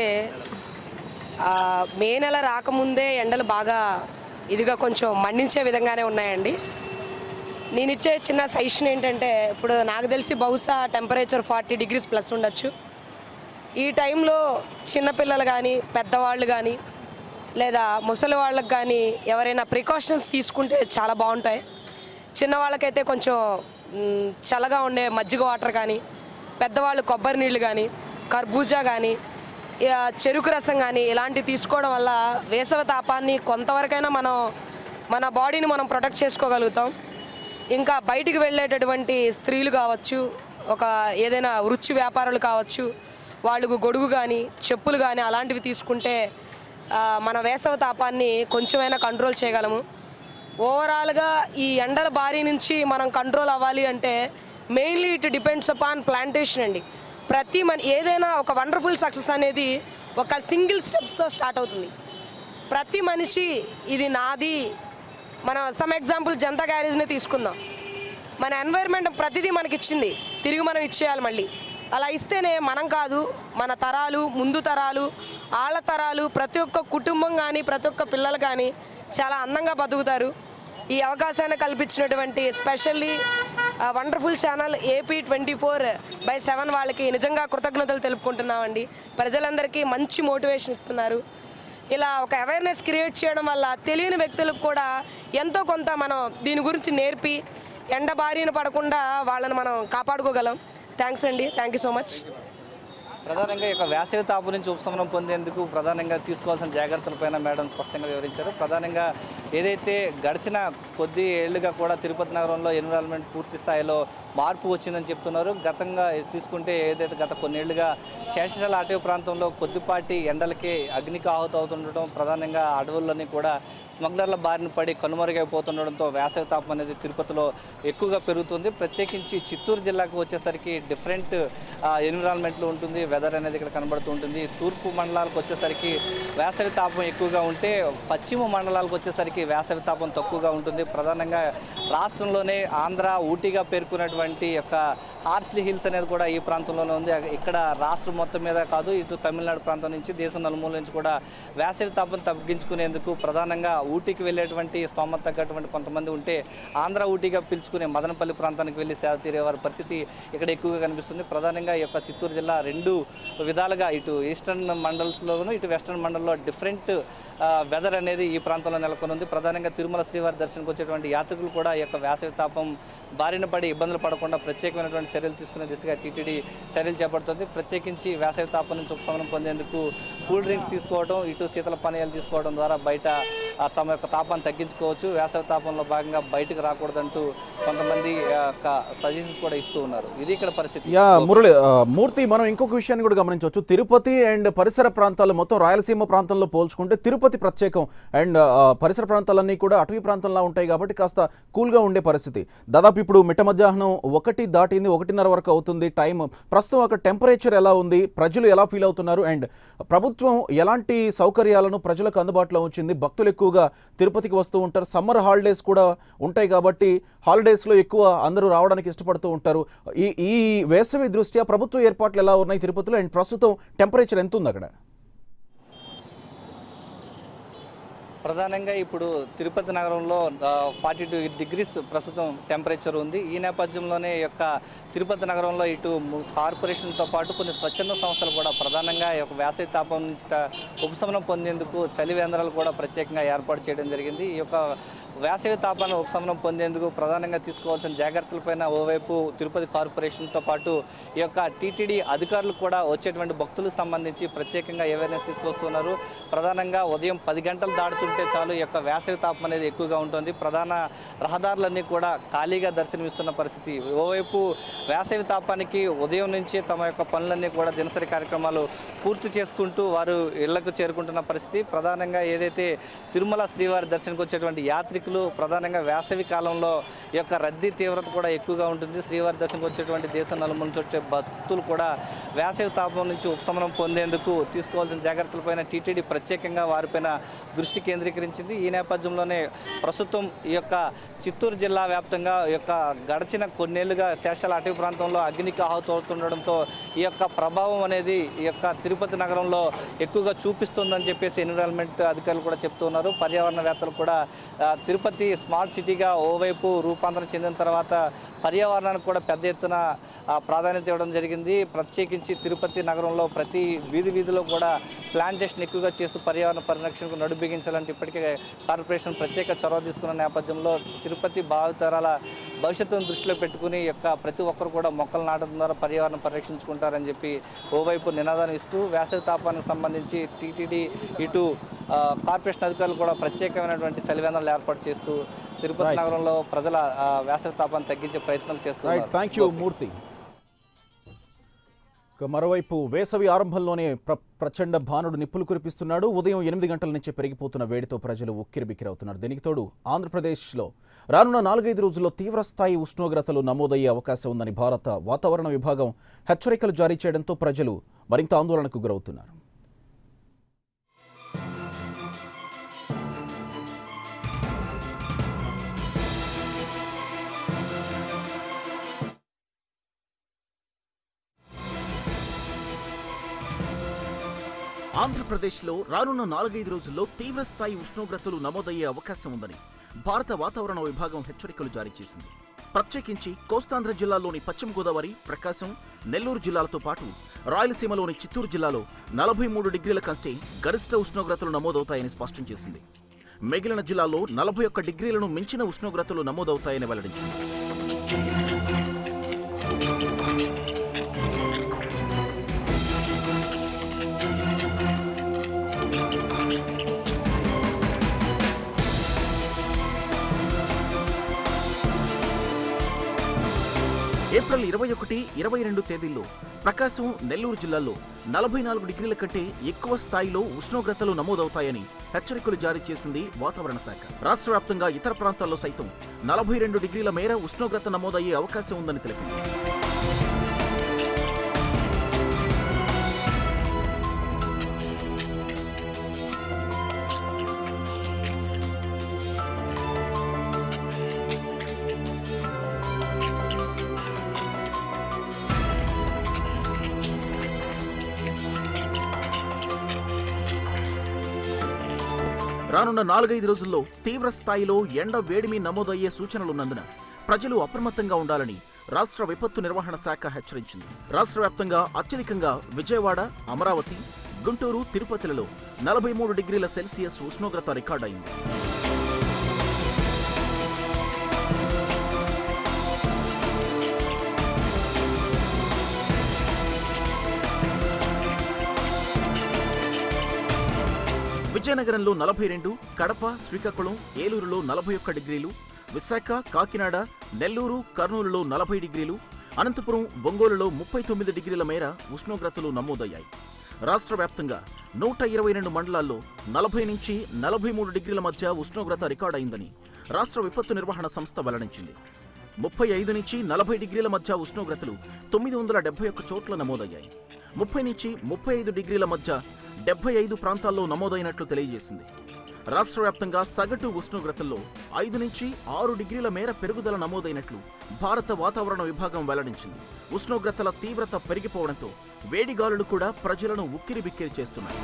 ఆ, మే నెల రాకముందే ఎండలు బాగా ఇదిగా కొంచెం మండించే విధంగానే ఉన్నాయండి నేను ఇచ్చే చిన్న సజెషన్ ఏంటంటే ఇప్పుడు నాకు తెలిసి బహుశా టెంపరేచర్ ఫార్టీ డిగ్రీస్ ప్లస్ ఉండొచ్చు ఈ టైంలో చిన్నపిల్లలు కానీ పెద్దవాళ్ళు కానీ లేదా ముసలి వాళ్ళకి కానీ ఎవరైనా ప్రికాషన్స్ తీసుకుంటే చాలా బాగుంటాయి చిన్నవాళ్ళకైతే కొంచెం మ్, చల్లగా ఉండే మజ్జిగ వాటర్ కానీ పెద్దవాళ్ళు కొబ్బరి నీళ్ళు కానీ కర్బూజా కానీ ఇక చెరుకు రసం కానీ ఇలాంటివి తీసుకోవడం వల్ల వేసవి తాపాన్ని కొంతవరకైనా మనం మన బాడీని మనం ప్రొటెక్ట్ చేసుకోగలుగుతాం ఇంకా బయటికి వెళ్ళేటటువంటి స్త్రీలు కావచ్చు ఒక ఏదైనా వృత్తి వ్యాపారులు కావచ్చు వాళ్ళకు గొడుగు కానీ చెప్పులు కానీ అలాంటివి తీసుకుంటే ఆ, మన వేసవ తాపాన్ని కొంచెమైనా కంట్రోల్ చేయగలము ఓవరాల్గా ఈ ఎండల బారి నుంచి మనం కంట్రోల్ అవ్వాలి అంటే mainly it depends upon plantation అండి ప్రతి మన ఏదైనా ఒక వండర్ఫుల్ సక్సెస్ అనేది ఒక సింగిల్ స్టెప్స్తో స్టార్ట్ అవుతుంది ప్రతి మనిషి ఇది నాది మన సమ్ ఎగ్జాంపుల్ జనతా గ్యారేజ్ని తీసుకుందాం మన ఎన్వైర్న్మెంట్ ప్రతిదీ మనకి ఇచ్చింది తిరిగి మనం ఇచ్చేయాలి మళ్ళీ అలా ఇస్తేనే మనం కాదు మన తరాలు ముందు తరాలు ఆళ్ళ తరాలు ప్రతి ఒక్క కుటుంబం కానీ ప్రతి ఒక్క పిల్లలు కానీ చాలా అందంగా బతుకుతారు ఈ అవకాశాన్ని కల్పించినటువంటి especially wonderful channel AP twenty four by seven వాళ్ళకి నిజంగా కృతజ్ఞతలు తెలుపుకుంటున్నామండి ప్రజలందరికీ మంచి మోటివేషన్ ఇస్తున్నారు ఇలా ఒక అవేర్నెస్ క్రియేట్ చేయడం వల్ల తెలియని వ్యక్తులకు కూడా ఎంతో కొంత మనం దీని గురించి నేర్పి ఎండ బారిన పడకుండా వాళ్ళని మనం కాపాడుకోగలం థ్యాంక్స్ అండి థ్యాంక్ యూ సో మచ్ ప్రధానంగా ఈ యొక్క వేసవి తాపు నుంచి ఉపశమనం పొందేందుకు ప్రధానంగా తీసుకోవాల్సిన జాగ్రత్తలపైన మేడం స్పష్టంగా వివరించారు ప్రధానంగా ఏదైతే గడిచిన కొద్ది ఏళ్లుగా కూడా తిరుపతి నగరంలో ఎన్విరాన్మెంట్ పూర్తి స్థాయిలో మార్పు వచ్చిందని చెప్తున్నారు గతంగా తీసుకుంటే ఏదైతే గత కొన్నేళ్లుగా శేషశాల అటవీ ప్రాంతంలో కొద్దిపాటి ఎండలకి అగ్నికి ఆహుతి అవుతుండటం ప్రధానంగా అడవుల్లోని కూడా స్మగ్లర్ల బారిన పడి కనుమరుగైపోతుండడంతో వేసవి తాపం అనేది తిరుపతిలో ఎక్కువగా పెరుగుతుంది ప్రత్యేకించి చిత్తూరు జిల్లాకు వచ్చేసరికి డిఫరెంట్ ఎన్విరాన్మెంట్లో ఉంటుంది వెదర్ అనేది ఇక్కడ కనబడుతూ ఉంటుంది తూర్పు మండలాలకు వచ్చేసరికి వేసవి తాపం ఎక్కువగా ఉంటే పశ్చిమ మండలాలకు వచ్చేసరికి వేసవి తాపం తక్కువగా ఉంటుంది ప్రధానంగా రాష్ట్రంలోనే ఆంధ్ర ఊటీగా పేర్కొన్నటువంటి యొక్క హార్స్లీ హిల్స్ అనేది కూడా ఈ ప్రాంతంలోనే ఉంది ఇక్కడ రాష్ట్రం మొత్తం మీద కాదు ఇటు తమిళనాడు ప్రాంతం నుంచి దేశం నలుమూల నుంచి కూడా వేసవి తాపం తగ్గించుకునేందుకు ప్రధానంగా ఊటీకి వెళ్ళేటువంటి స్తోమత తగ్గటువంటి కొంతమంది ఉంటే ఆంధ్ర ఊటీగా పిలుచుకునే మదనపల్లి ప్రాంతానికి వెళ్ళి సేద తీరే వారి పరిస్థితి ఇక్కడ ఎక్కువగా కనిపిస్తుంది ప్రధానంగా ఈ యొక్క చిత్తూరు జిల్లా రెండు విధాలుగా ఇటు ఈస్టర్న్ మండల్స్లోను ఇటు వెస్టర్న్ మండల్లో డిఫరెంట్ వెదర్ అనేది ఈ ప్రాంతంలో నెలకొని ఉంది ప్రధానంగా తిరుమల శ్రీవారి దర్శనకు వచ్చేటువంటి యాత్రికులు కూడా ఈ యొక్క వేసవి తాపం బారిన పడి ఇబ్బందులు పడకుండా ప్రత్యేకమైనటువంటి చర్యలు తీసుకునే దిశగా టీటీడీ చర్యలు చేపడుతుంది ప్రత్యేకించి వేసవి తాపం నుంచి ఉపశమనం పొందేందుకు కూల్ డ్రింక్స్ తీసుకోవడం ఇటు శీతల పానీయాలు తీసుకోవడం ద్వారా బయట ఆ, తమ యొక్క తాపాన్ని తగ్గించుకోవచ్చు వేసవి తాపంలో భాగంగా బయటకు రాకూడదంటూ కొంతమంది సజెషన్స్ కూడా ఇస్తూ ఉన్నారు ఇది ఇక్కడ పరిస్థితి యా మురళి ఆ, మూర్తి మనం ఇంకొక విషయాన్ని కూడా గమనించవచ్చు తిరుపతి అండ్ పరిసర ప్రాంతాలు మొత్తం రాయలసీమ ప్రాంతంలో పోల్చుకుంటే తిరుపతి ప్రత్యేకం అండ్ ఆ, పరిసర ప్రాంతాలన్నీ కూడా అటవీ ప్రాంతంలా ఉంటాయి కాబట్టి కాస్త కూల్గా ఉండే పరిస్థితి దాదాపు ఇప్పుడు మిట్ట మధ్యాహ్నం ఒకటి దాటింది ఒకటిన్నర వరకు అవుతుంది టైం ప్రస్తుతం అక్కడ టెంపరేచర్ ఎలా ఉంది ప్రజలు ఎలా ఫీల్ అవుతున్నారు అండ్ ప్రభుత్వం ఎలాంటి సౌకర్యాలను ప్రజలకు అందుబాటులో ఉంచింది భక్తులు ఎక్కువగా తిరుపతికి వస్తూ ఉంటారు సమ్మర్ హాలిడేస్ కూడా ఉంటాయి కాబట్టి హాలిడేస్లో ఎక్కువ అందరూ రావడానికి ఇష్టపడుతూ ఉంటారు ఈ ఈ వేసవి దృష్ట్యా ప్రభుత్వ ఏర్పాట్లు ఎలా ఉన్నాయి తిరుపతిలో అండ్ ప్రస్తుతం టెంపరేచర్ ఎంత ఉంది అక్కడ ప్రధానంగా ఇప్పుడు తిరుపతి నగరంలో ఫార్టీ టూ డిగ్రీస్ ప్రస్తుతం టెంపరేచర్ ఉంది ఈ నేపథ్యంలోనే ఈ యొక్క తిరుపతి నగరంలో ఇటు ము- కార్పొరేషన్తో పాటు కొన్ని స్వచ్ఛంద సంస్థలు కూడా ప్రధానంగా ఈ యొక్క వేసవి తాపం నుంచి త- ఉపశమనం పొందేందుకు చలి వేంద్రాలు కూడా ప్రత్యేకంగా ఏర్పాటు చేయడం జరిగింది ఈ యొక్క వేసవి తాపాన్ని ఉపశమనం పొందేందుకు ప్రధానంగా తీసుకోవాల్సిన జాగ్రత్తలపైన ఓవైపు తిరుపతి కార్పొరేషన్తో పాటు ఈ యొక్క టీటీడీ అధికారులు కూడా వచ్చేటువంటి భక్తులకు సంబంధించి ప్రత్యేకంగా అవేర్నెస్ తీసుకొస్తున్నారు ప్రధానంగా ఉదయం పది గంటలు దాటుతుంటే చాలు ఈ యొక్క వేసవి తాపం అనేది ఎక్కువగా ఉంటుంది ప్రధాన రహదారులన్నీ కూడా ఖాళీగా దర్శనమిస్తున్న పరిస్థితి ఓవైపు వేసవి తాపానికి ఉదయం నుంచి తమ యొక్క పనులన్నీ కూడా దినసరి కార్యక్రమాలు పూర్తి చేసుకుంటూ వారు ఇళ్లకు చేరుకుంటున్న పరిస్థితి ప్రధానంగా ఏదైతే తిరుమల శ్రీవారి దర్శనకు వచ్చేటువంటి యాత్రికులు ప్రధానంగా వేసవి కాలంలో ఈ యొక్క రద్దీ తీవ్రత కూడా ఎక్కువగా ఉంటుంది శ్రీవారి దర్శనకు వచ్చేటువంటి దేశం నలుమూల నుంచి వచ్చే భక్తులు కూడా వేసవి తాపం నుంచి ఉపశమనం పొందేందుకు తీసుకోవాల్సిన జాగ్రత్తలపైన టీటీడీ ప్రత్యేకంగా వారిపైన దృష్టి కేంద్రీకరించింది ఈ నేపథ్యంలోనే ప్రస్తుతం ఈ యొక్క చిత్తూరు జిల్లా వ్యాప్తంగా ఈ యొక్క గడిచిన కొన్నేళ్లుగా శేషాల అటవీ ప్రాంతంలో అగ్నికి ఆహుతి అవుతుండడంతో ఈ యొక్క ప్రభావం అనేది ఈ యొక్క తిరుపతి నగరంలో ఎక్కువగా చూపిస్తుందని చెప్పేసి ఎన్విరాన్మెంట్ అధికారులు కూడా చెప్తున్నారు పర్యావరణవేత్తలు కూడా ఆ, తిరుపతి స్మార్ట్ సిటీగా ఓవైపు రూపాంతరం చెందిన తర్వాత పర్యావరణానికి కూడా పెద్ద ఎత్తున ఆ, ప్రాధాన్యత ఇవ్వడం జరిగింది ప్రత్యేకించి తిరుపతి నగరంలో ప్రతి వీధి వీధిలో కూడా ప్లాంటేషన్ ఎక్కువగా చేస్తూ పర్యావరణ పరిరక్షణకు నడు బిగించాలంటే ఇప్పటికే కార్పొరేషన్ ప్రత్యేక చొరవ తీసుకున్న నేపథ్యంలో తిరుపతి భావితరాల భవిష్యత్తును దృష్టిలో పెట్టుకుని ఈ యొక్క ప్రతి ఒక్కరు కూడా మొక్కలు నాటడం ద్వారా పర్యావరణం పరిరక్షించుకుంటారని చెప్పి ఓవైపు నినాదాన్ని ఇస్తూ వేసవి తాపానికి సంబంధించి టీటీడీ ఇటు ఆ, కార్పొరేషన్ అధికారులు కూడా ప్రత్యేకమైనటువంటి చలివేంద్రాలు ఏర్పాటు చేస్తూ తిరుపతి Right. నగరంలో ప్రజల ఆ, వేసవి తాపాన్ని తగ్గించే ప్రయత్నాలు రైట్ చేస్తున్నారు థ్యాంక్ యూ మూర్తి ఇక మరోవైపు వేసవి ఆరంభంలోనే ప్ర ప్రచండ భానుడు నిప్పులు కురిపిస్తున్నాడు ఉదయం ఎనిమిది గంటల నుంచి పెరిగిపోతున్న వేడితో ప్రజలు ఉక్కిరిబిక్కిరవుతున్నారు దీనికి తోడు ఆంధ్రప్రదేశ్లో రానున్న నాలుగైదు రోజుల్లో తీవ్రస్థాయి ఉష్ణోగ్రతలు నమోదయ్యే అవకాశం ఉందని భారత వాతావరణ విభాగం హెచ్చరికలు జారీ చేయడంతో ప్రజలు మరింత ఆందోళనకు గురవుతున్నారు ఆంధ్రప్రదేశ్లో రానున్న నాలుగైదు రోజుల్లో తీవ్రస్థాయి ఉష్ణోగ్రతలు నమోదయ్యే అవకాశం ఉందని భారత వాతావరణ విభాగం హెచ్చరికలు జారీ చేసింది ప్రత్యేకించి కోస్తాంధ్ర జిల్లాలోని పశ్చిమ గోదావరి ప్రకాశం నెల్లూరు జిల్లాలతో పాటు రాయలసీమలోని చిత్తూరు జిల్లాలో నలభై మూడు డిగ్రీల కంటే గరిష్ట ఉష్ణోగ్రతలు నమోదవుతాయని స్పష్టం చేసింది మిగిలిన జిల్లాల్లో నలభై ఒక్క డిగ్రీలను మించిన ఉష్ణోగ్రతలు నమోదవుతాయని వెల్లడించింది ఏప్రిల్ ఇరవై ఒకటి ఇరవై రెండు తేదీల్లో ప్రకాశం నెల్లూరు జిల్లాల్లో నలభై నాలుగు డిగ్రీల కంటే ఎక్కువ స్థాయిలో ఉష్ణోగ్రతలు నమోదవుతాయని హెచ్చరికలు జారీ చేసింది వాతావరణ శాఖ రాష్ట్ర వ్యాప్తంగా ఇతర ప్రాంతాల్లో సైతం నలభై రెండు డిగ్రీల మేర ఉష్ణోగ్రత నమోదయ్యే అవకాశం ఉందని తెలిపింది రానున్న నాలుగైదు రోజుల్లో తీవ్ర స్థాయిలో ఎండ వేడిమి నమోదయ్యే సూచనలున్నందున ప్రజలు అప్రమత్తంగా ఉండాలని రాష్ట్ర విపత్తు నిర్వహణ శాఖ హెచ్చరించింది రాష్ట్ర వ్యాప్తంగా అత్యధికంగా విజయవాడ అమరావతి గుంటూరు తిరుపతిలలో నలభై మూడు డిగ్రీల సెల్సియస్ ఉష్ణోగ్రత రికార్డయింది విజయనగరంలో నలభై రెండు కడప శ్రీకాకుళం ఏలూరులో నలభై ఒక్క డిగ్రీలు విశాఖ కాకినాడ నెల్లూరు కర్నూలులో నలభై డిగ్రీలు అనంతపురం ఒంగోలులో ముప్పై తొమ్మిది డిగ్రీల మేర ఉష్ణోగ్రతలు నమోదయ్యాయి రాష్ట్ర వ్యాప్తంగా నూట ఇరవై రెండు మండలాల్లో నలభై నుంచి నలభై మూడు డిగ్రీల మధ్య ఉష్ణోగ్రత రికార్డయిందని రాష్ట్ర విపత్తు నిర్వహణ సంస్థ వెల్లడించింది ముప్పై ఐదు నుంచి నలభై డిగ్రీల మధ్య ఉష్ణోగ్రతలు తొమ్మిది వందల డెబ్బై ఒక్క చోట్ల నమోదయ్యాయి ముప్పై నుంచి ముప్పై ఐదు డిగ్రీల మధ్య డెబ్బై ఐదు ప్రాంతాల్లో నమోదైనట్లు తెలియజేసింది రాష్ట్ర వ్యాప్తంగా సగటు ఉష్ణోగ్రతల్లో ఐదు నుంచి ఆరు డిగ్రీల మేర పెరుగుదల నమోదైనట్లు భారత వాతావరణ విభాగం వెల్లడించింది ఉష్ణోగ్రతల తీవ్రత పెరిగిపోవడంతో వేడిగాలులు కూడా ప్రజలను ఉక్కిరిబిక్కిరి చేస్తున్నాయి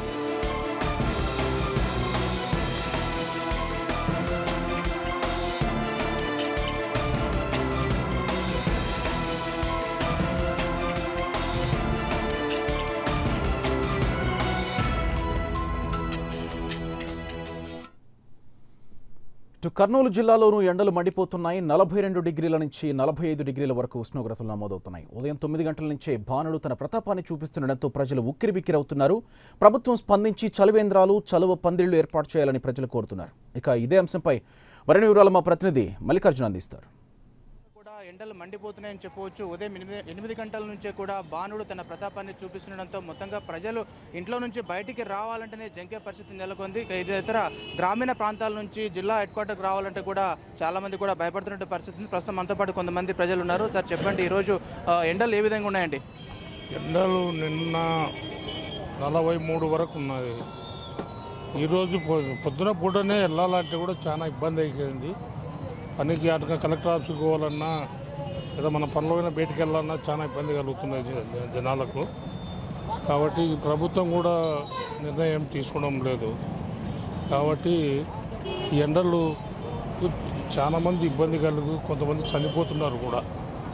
ఇటు కర్నూలు జిల్లాలోనూ ఎండలు మండిపోతున్నాయి నలభై రెండు డిగ్రీల నుంచి నలభై ఐదు డిగ్రీల వరకు ఉష్ణోగ్రతలు నమోదవుతున్నాయి ఉదయం తొమ్మిది గంటల నుంచే భానుడు తన ప్రతాపాన్ని చూపిస్తుండటంతో ప్రజలు ఉక్కిరిబిక్కిరవుతున్నారు ప్రభుత్వం స్పందించి చలివేంద్రాలు చలువ పందిళ్లు ఏర్పాటు చేయాలని ప్రజలు కోరుతున్నారు ఇక ఇదే అంశంపై మరిన్ని వివరాలు మా ప్రతినిధి మల్లికార్జున అందిస్తారు కూడా ఎండలు మండిపోతున్నాయని చెప్పవచ్చు ఉదయం ఎనిమిది ఎనిమిది గంటల నుంచే కూడా బాణుడు తన ప్రతాపాన్ని చూపిస్తుండడంతో మొత్తంగా ప్రజలు ఇంట్లో నుంచి బయటికి రావాలంటేనే జంకే పరిస్థితి నెలకొంది ఇక ఇతర గ్రామీణ ప్రాంతాల నుంచి జిల్లా హెడ్ క్వార్టర్కి రావాలంటే కూడా చాలా మంది కూడా భయపడుతున్న పరిస్థితి ఉంది ప్రస్తుతం మనతో పాటు కొంతమంది ప్రజలు ఉన్నారు సార్ చెప్పండి ఈరోజు ఆ, ఎండలు ఏ విధంగా ఉన్నాయండి ఎండలు నిన్న నలభై మూడు వరకు ఉన్నది ఈరోజు పొ- పొద్దున పూటనే వెళ్ళాలంటే కూడా చాలా ఇబ్బంది అయిపోయింది పనికి అటుగా కలెక్టర్ ఆఫీస్కి పోవాలన్నా లేదా మన పనులైనా బయటికి వెళ్ళాలన్నా చాలా ఇబ్బంది కలుగుతున్నాయి జ- జనాలకు కాబట్టి ఈ ప్రభుత్వం కూడా నిర్ణయం తీసుకోవడం లేదు కాబట్టి ఈ ఎండలు చాలా మంది ఇబ్బంది కలుగు కొంతమంది చనిపోతున్నారు కూడా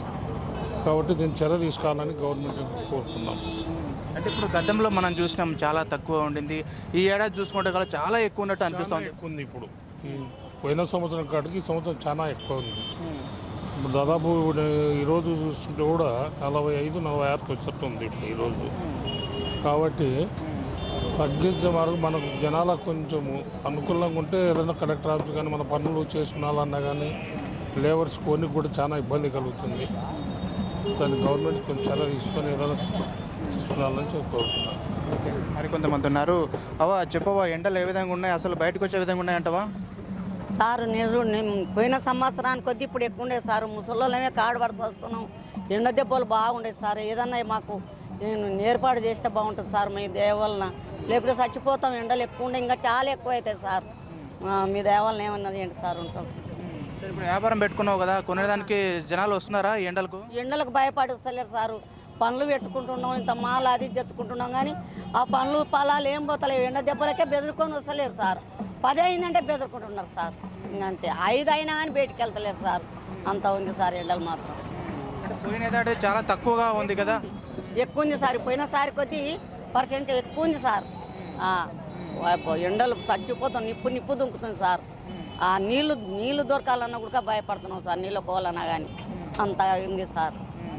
కాబట్టి దీన్ని చర్య తీసుకోవాలని గవర్నమెంట్ కోరుతున్నాం అంటే ఇప్పుడు గతంలో మనం చూసినాం చాలా తక్కువ ఉండింది ఈ ఏడాది చూసుకుంటే కూడా చాలా ఎక్కువ ఉన్నట్టు చాలా అనిపిస్తుంది ఎక్కువ ఉంది ఇప్పుడు ఈ పోయిన సంవత్సరం కాటికి ఈ సంవత్సరం చాలా ఎక్కువ ఉంది ఇప్పుడు దాదాపు ఇప్పుడు ఈరోజు చూస్తుంటే కూడా నలభై ఐదు నలభై ఆరుకి వచ్చేట్టు ఉంది ఇప్పుడు ఈరోజు కాబట్టి తగ్గించే వరకు మనకు జనాలకు కొంచెము అనుకూలంగా ఉంటే ఏదైనా కలెక్టర్ ఆఫీస్ కానీ మన పనులు చేసుకున్నాలన్నా కానీ లేబర్స్ కొన్ని కూడా చాలా ఇబ్బంది కలుగుతుంది దాన్ని గవర్నమెంట్ కొంచెం చర్య తీసుకొని ఏదైనా తీసుకురావాలని చెప్పి కోరుతున్నాను మరి కొంతమంది ఉన్నారు అవా చెప్పవా ఎండలు ఏ విధంగా ఉన్నాయి అసలు బయటకు వచ్చే విధంగా ఉన్నాయంటవా సారు నేను నేను పోయిన సంవత్సరానికి కొద్ది ఇప్పుడు ఎక్కువ ఉండే సార్ ముసలోళ్ళమే కాడు పడిచి వస్తున్నాం ఎండ దెబ్బలు బాగుండే సార్ ఏదన్నా మాకు నేను ఏర్పాటు చేస్తే బాగుంటుంది సార్ మీ దేవలన లేకుంటే చచ్చిపోతాం ఎండలు ఎక్కువ ఉండే ఇంకా చాలా ఎక్కువ అవుతాయి సార్ ఆ, మీ దేవలన ఏమన్నది ఏంటి సార్ ఉంటాం సరే, ఇప్పుడు వ్యాపారం పెట్టుకున్నావు కదా కొనేదానికి జనాలు వస్తున్నారా ఈ ఎండలకు ఎండలకు భయపడి వస్తలేరు సారు పనులు పెట్టుకుంటున్నాం ఇంత మాల అది తెచ్చుకుంటున్నాం కానీ ఆ పనులు పొలాలు ఏం పోతలేవు ఎండ దెబ్బలకే బెదురుకొని వస్తలేరు సార్ పది అయిందంటే బెదురుకుంటున్నారు సార్ ఇంక అంతే ఐదు అయినా కానీ బయటికి వెళ్తలేరు సార్ అంత ఉంది సార్ ఎండలు మాత్రం అంటే పోయిన ఏడాది చాలా తక్కువగా ఉంది కదా ఎక్కువ ఉంది సార్ పోయినసారి కొద్ది పర్సెంట్ ఎక్కువ ఉంది సార్ ఆ, వాపు ఎండలు చచ్చిపోతాం నిప్పు నిప్పు దుంకుతుంది సార్ ఆ నీళ్లు నీళ్లు దొరకాలన్నా కూడా భయపడుతున్నాం సార్ నీళ్ళు కోవాలన్నా కానీ అంత ఉంది సార్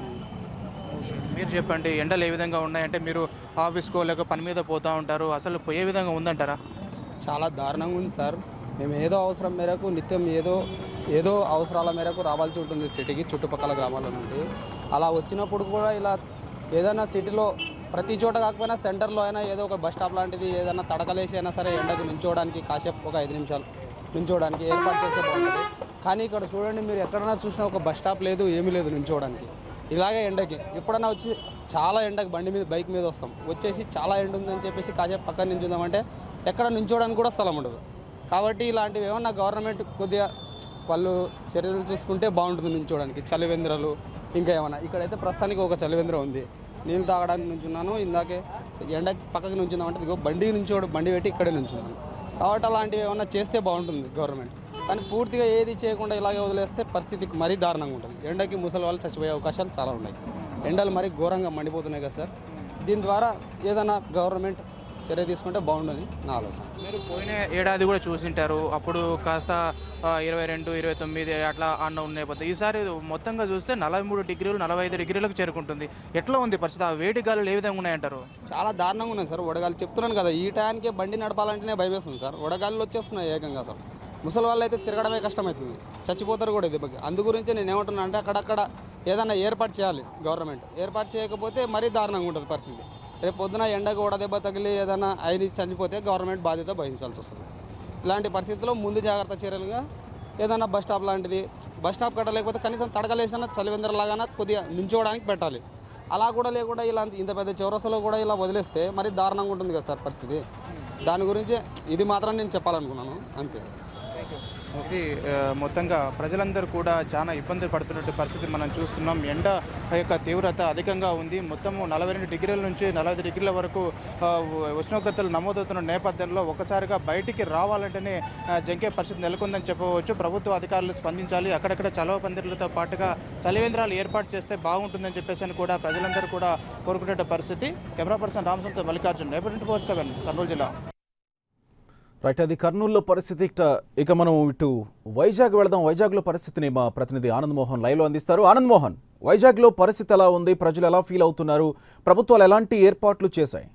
మీరు చెప్పండి ఎండలు ఏ విధంగా ఉన్నాయంటే మీరు ఆఫీస్కో లేక పని మీద పోతూ ఉంటారు అసలు ఏ విధంగా ఉందంటారా చాలా దారుణంగా ఉంది సార్ మేము ఏదో అవసరం మేరకు నిత్యం ఏదో ఏదో అవసరాల మేరకు రావాల్సి ఉంటుంది సిటీకి చుట్టుపక్కల గ్రామాల నుండి అలా వచ్చినప్పుడు కూడా ఇలా ఏదైనా సిటీలో ప్రతి చోట కాకపోయినా సెంటర్లో అయినా ఏదో ఒక బస్ స్టాప్ లాంటిది ఏదైనా తడకలేసి అయినా సరే ఎండకు నించోవడానికి కాసేపు ఒక ఐదు నిమిషాలు నించోవడానికి ఏర్పాటు చేస్తే బాగుంటుంది కానీ ఇక్కడ చూడండి మీరు ఎక్కడైనా చూసినా ఒక బస్ స్టాప్ లేదు ఏమీ లేదు నించోవడానికి ఇలాగే ఎండకి ఎప్పుడైనా వచ్చి చాలా ఎండకి బండి మీద బైక్ మీద వస్తాం వచ్చేసి చాలా ఎండ ఉందని చెప్పేసి కాసేపు పక్కన నించుందామంటే ఎక్కడ నించోవడానికి కూడా స్థలం ఉండదు కాబట్టి ఇలాంటివి ఏమన్నా గవర్నమెంట్ కొద్దిగా వాళ్ళు చర్యలు చూసుకుంటే బాగుంటుంది నించోడానికి చలివేంద్రాలు ఇంకా ఏమన్నా ఇక్కడైతే ప్రస్తుతానికి ఒక చలివేంద్ర ఉంది నీళ్ళు తాగడానికి నుంచున్నాను ఇందాకే ఎండ పక్కకి నుంచుందామంటే ఇదిగో బండి నుంచోడు బండి పెట్టి ఇక్కడే నుంచున్నాను కాబట్టి అలాంటివి ఏమన్నా చేస్తే బాగుంటుంది గవర్నమెంట్ కానీ పూర్తిగా ఏది చేయకుండా ఇలాగే వదిలేస్తే పరిస్థితి మరీ దారుణంగా ఉంటుంది ఎండకి ముసలి వాళ్ళు చచ్చిపోయే అవకాశాలు చాలా ఉన్నాయి ఎండలు మరీ ఘోరంగా మండిపోతున్నాయి కదా సార్ దీని ద్వారా ఏదైనా గవర్నమెంట్ చర్య తీసుకుంటే బాగుంటుంది నా ఆలోచన మీరు పోయిన ఏడాది కూడా చూసింటారు అప్పుడు కాస్త ఆ, ఇరవై రెండు ఇరవై తొమ్మిది అట్లా అన్న ఉన్నాయి పోతే ఈసారి మొత్తంగా చూస్తే నలభై మూడు డిగ్రీలు నలభై ఐదు డిగ్రీలకు చేరుకుంటుంది ఎట్లా ఉంది పరిస్థితి ఆ వేడి గాలులు ఏ విధంగా ఉన్నాయంటారు చాలా దారుణంగా ఉన్నాయి సార్ వడగాలి చెప్తున్నాను కదా ఈ టయానికే బండి నడపాలంటేనే భయమేస్తుంది సార్ వడగాలిలో వచ్చేస్తున్నాయి ఏకంగా అసలు ముసలి వాళ్ళు అయితే తిరగడమే కష్టమవుతుంది చచ్చిపోతారు కూడా ఇది అందు గురించి నేను ఏమంటున్నా అంటే అక్కడక్కడ ఏదైనా ఏర్పాటు చేయాలి గవర్నమెంట్ ఏర్పాటు చేయకపోతే మరీ దారుణంగా ఉంటుంది పరిస్థితి రేపు పొద్దున ఎండకు వడదెబ్బ తగిలి ఏదైనా అయిన చనిపోతే గవర్నమెంట్ బాధ్యత వహించాల్సి వస్తుంది ఇలాంటి పరిస్థితుల్లో ముందు జాగ్రత్త చర్యలుగా ఏదైనా బస్ స్టాప్ లాంటిది బస్ స్టాప్ కట్ట లేకపోతే కనీసం తడకలేసిన చలివేంద్రలాగానే కొద్దిగా నుంచోవడానికి పెట్టాలి అలా కూడా లేకుండా ఇలా ఇంత పెద్ద చౌరసలో కూడా ఇలా వదిలేస్తే మరి దారుణంగా ఉంటుంది కదా సార్ పరిస్థితి దాని గురించి ఇది మాత్రం నేను చెప్పాలనుకున్నాను అంతే ఇది ఆ, మొత్తంగా ప్రజలందరూ కూడా చాలా ఇబ్బంది పడుతున్నట్టు పరిస్థితి మనం చూస్తున్నాం ఎండ యొక్క తీవ్రత అధికంగా ఉంది మొత్తము నలభై రెండు డిగ్రీల నుంచి నలభై డిగ్రీల వరకు ఆ, ఉ- ఉష్ణోగ్రతలు నమోదవుతున్న నేపథ్యంలో ఒక్కసారిగా బయటికి రావాలంటేనే ఆ, జంకే పరిస్థితి నెలకొందని చెప్పవచ్చు ప్రభుత్వ అధికారులు స్పందించాలి అక్కడక్కడ చలవ పందిర్లతో పాటుగా చలివేంద్రాలు ఏర్పాటు చేస్తే బాగుంటుందని చెప్పేసి అని కూడా ప్రజలందరూ కూడా కోరుకునే పరిస్థితి కెమెరా పర్సన్ రామసంతో Mallikarjun eight four seven Kurnool జిల్లా రైట్ అది కర్నూలులో పరిస్థితి ఇక ఇక మనం ఇటు వైజాగ్ వెళదాం వైజాగ్లో పరిస్థితిని మా ప్రతినిధి ఆనంద్ మోహన్ లైవ్లో అందిస్తారు ఆనంద్ మోహన్ వైజాగ్లో పరిస్థితి ఎలా ఉంది ప్రజలు ఎలా ఫీల్ అవుతున్నారు ప్రభుత్వాలు ఎలాంటి ఏర్పాట్లు చేశాయి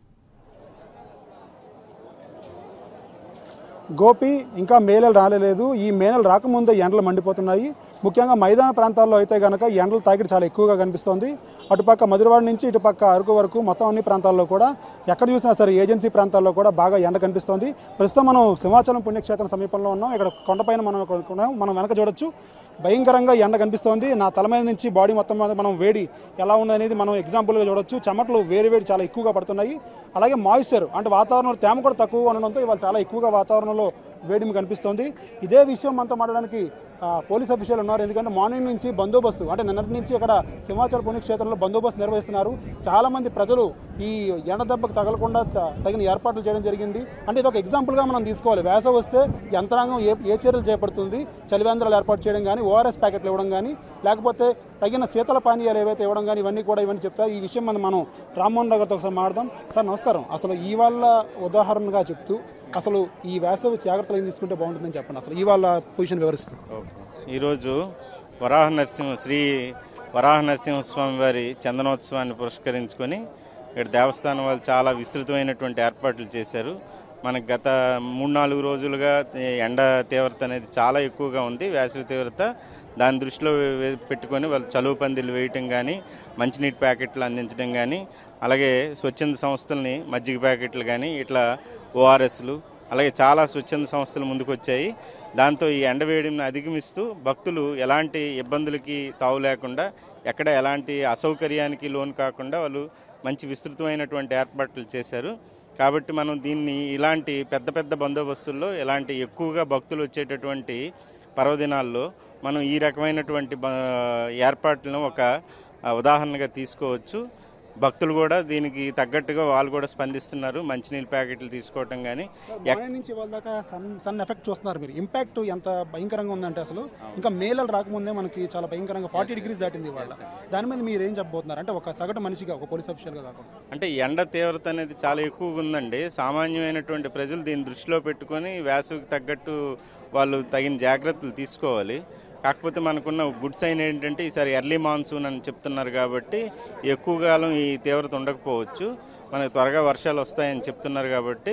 గోపి ఇంకా మేనలు రాలేదు ఈ మేనలు రాకముందే ఎండలు మండిపోతున్నాయి ముఖ్యంగా మైదాన ప్రాంతాల్లో అయితే గనక ఈ ఎండల తాకిడి చాలా ఎక్కువగా కనిపిస్తోంది అటుపక్క మధురవాడ నుంచి ఇటుపక్క అరకు వరకు మొత్తం అన్ని ప్రాంతాల్లో కూడా ఎక్కడ చూసినా సరే ఏజెన్సీ ప్రాంతాల్లో కూడా బాగా ఎండ కనిపిస్తోంది ప్రస్తుతం మనం సింహాచలం పుణ్యక్షేత్రం సమీపంలో ఉన్నాం ఇక్కడ కొండపైన మనం ఇక్కడ ఉన్నాం. మనం వెనక చూడొచ్చు భయంకరంగా ఎండ కనిపిస్తోంది నా తల మీద నుంచి బాడీ మొత్తం మీద మనం వేడి ఎలా ఉందనేది మనం ఎగ్జాంపుల్గా చూడొచ్చు చెమటలు వేడి వేడి చాలా ఎక్కువగా పడుతున్నాయి అలాగే మాయిశ్చర్ అంటే వాతావరణంలో తేమ కూడా తక్కువగా ఉండడంతో ఇవాళ చాలా ఎక్కువగా వాతావరణంలో వేడిమి కనిపిస్తోంది ఇదే విషయం మనతో మాట్లాడడానికి ఆ, పోలీస్ అఫీషియల్ ఉన్నారు ఎందుకంటే మార్నింగ్ నుంచి బందోబస్తు అంటే నిన్నటి నుంచి ఇక్కడ సింహాచల పుణ్యక్షేత్రంలో బందోబస్తు నిర్వహిస్తున్నారు చాలా మంది ప్రజలు ఈ ఎండ దెబ్బకు తగలకుండా చ- తగిన ఏర్పాట్లు చేయడం జరిగింది అంటే ఇది ఒక ఎగ్జాంపుల్గా మనం తీసుకోవాలి వేసవి వస్తే యంత్రాంగం ఏ ఏ చర్యలు చేపడుతుంది చలివేంద్రాలు ఏర్పాటు చేయడం కానీ ఓఆర్ఎస్ ప్యాకెట్లు ఇవ్వడం కానీ లేకపోతే తగిన శీతల పానీయాలు ఏవైతే ఇవ్వడం కానీ ఇవన్నీ కూడా ఇవన్నీ చెప్తారు ఈ విషయం మనం మనం రామ్మోహన్ రావు గారితో ఒకసారి మాట్లాడదాం సార్ నమస్కారం అసలు ఇవాళ ఉదాహరణగా చెప్తూ అసలు ఈ వేసవి జాగ్రత్తలు ఏం తీసుకుంటే బాగుంటుందని చెప్పండి అసలు ఇవాళ పొజిషన్ వివరిస్తూ ఈరోజు వరాహ నరసింహ శ్రీ వరాహ నరసింహస్వామి వారి చందనోత్సవాన్ని పురస్కరించుకొని ఇక్కడ దేవస్థానం వాళ్ళు చాలా విస్తృతమైనటువంటి ఏర్పాట్లు చేశారు మనకు గత మూడు నాలుగు రోజులుగా ఈ ఎండ తీవ్రత అనేది చాలా ఎక్కువగా ఉంది వేసవి తీవ్రత దాని దృష్టిలో వే- పెట్టుకొని వాళ్ళు చలువు పందిలు వేయటం కానీ మంచినీటి ప్యాకెట్లు అందించడం కానీ అలాగే స్వచ్ఛంద సంస్థలని మజ్జిగ ప్యాకెట్లు కానీ ఇట్లా ఓఆర్ఎస్లు అలాగే చాలా స్వచ్ఛంద సంస్థలు ముందుకు వచ్చాయి దాంతో ఈ ఎండవేడిని అధిగమిస్తూ భక్తులు ఎలాంటి ఇబ్బందులకి తావు లేకుండా ఎక్కడ ఎలాంటి అసౌకర్యానికి లోను కాకుండా వాళ్ళు మంచి విస్తృతమైనటువంటి ఏర్పాట్లు చేశారు కాబట్టి మనం దీన్ని ఇలాంటి పెద్ద పెద్ద బందోబస్తుల్లో ఇలాంటి ఎక్కువగా భక్తులు వచ్చేటటువంటి పర్వదినాల్లో మనం ఈ రకమైనటువంటి బ- ఏర్పాట్లను ఒక ఆ, ఉదాహరణగా తీసుకోవచ్చు భక్తులు కూడా దీనికి తగ్గట్టుగా వాళ్ళు కూడా స్పందిస్తున్నారు మంచినీళ్ళ ప్యాకెట్లు తీసుకోవటం కానీ మార్నింగ్ నుంచి ఇవాళ దాకా సన్ సన్ ఎఫెక్ట్ చూస్తున్నారు మీరు ఇంపాక్ట్ ఎంత భయంకరంగా ఉందంటే అసలు ఇంకా మేలలు రాకముందే మనకి చాలా భయంకరంగా ఫార్టీ డిగ్రీస్ దాటింది ఇవాళ దాని మీద మీరు ఏం చెప్పబోతున్నారు అంటే ఒక సగటు మనిషిగా ఒక పోలీస్ అఫీషియల్గా కాకుండా అంటే ఎండ తీవ్రత అనేది చాలా ఎక్కువగా ఉందండి సామాన్యమైనటువంటి ప్రజలు దీన్ని దృష్టిలో పెట్టుకొని వేసవికి తగ్గట్టు వాళ్ళు తగిన జాగ్రత్తలు తీసుకోవాలి కాకపోతే మనకున్న గుడ్ సైన్ ఏంటంటే ఈసారి ఎర్లీ మాన్సూన్ అని చెప్తున్నారు కాబట్టి ఎక్కువ కాలం ఈ తీవ్రత ఉండకపోవచ్చు మనకు త్వరగా వర్షాలు వస్తాయని చెప్తున్నారు కాబట్టి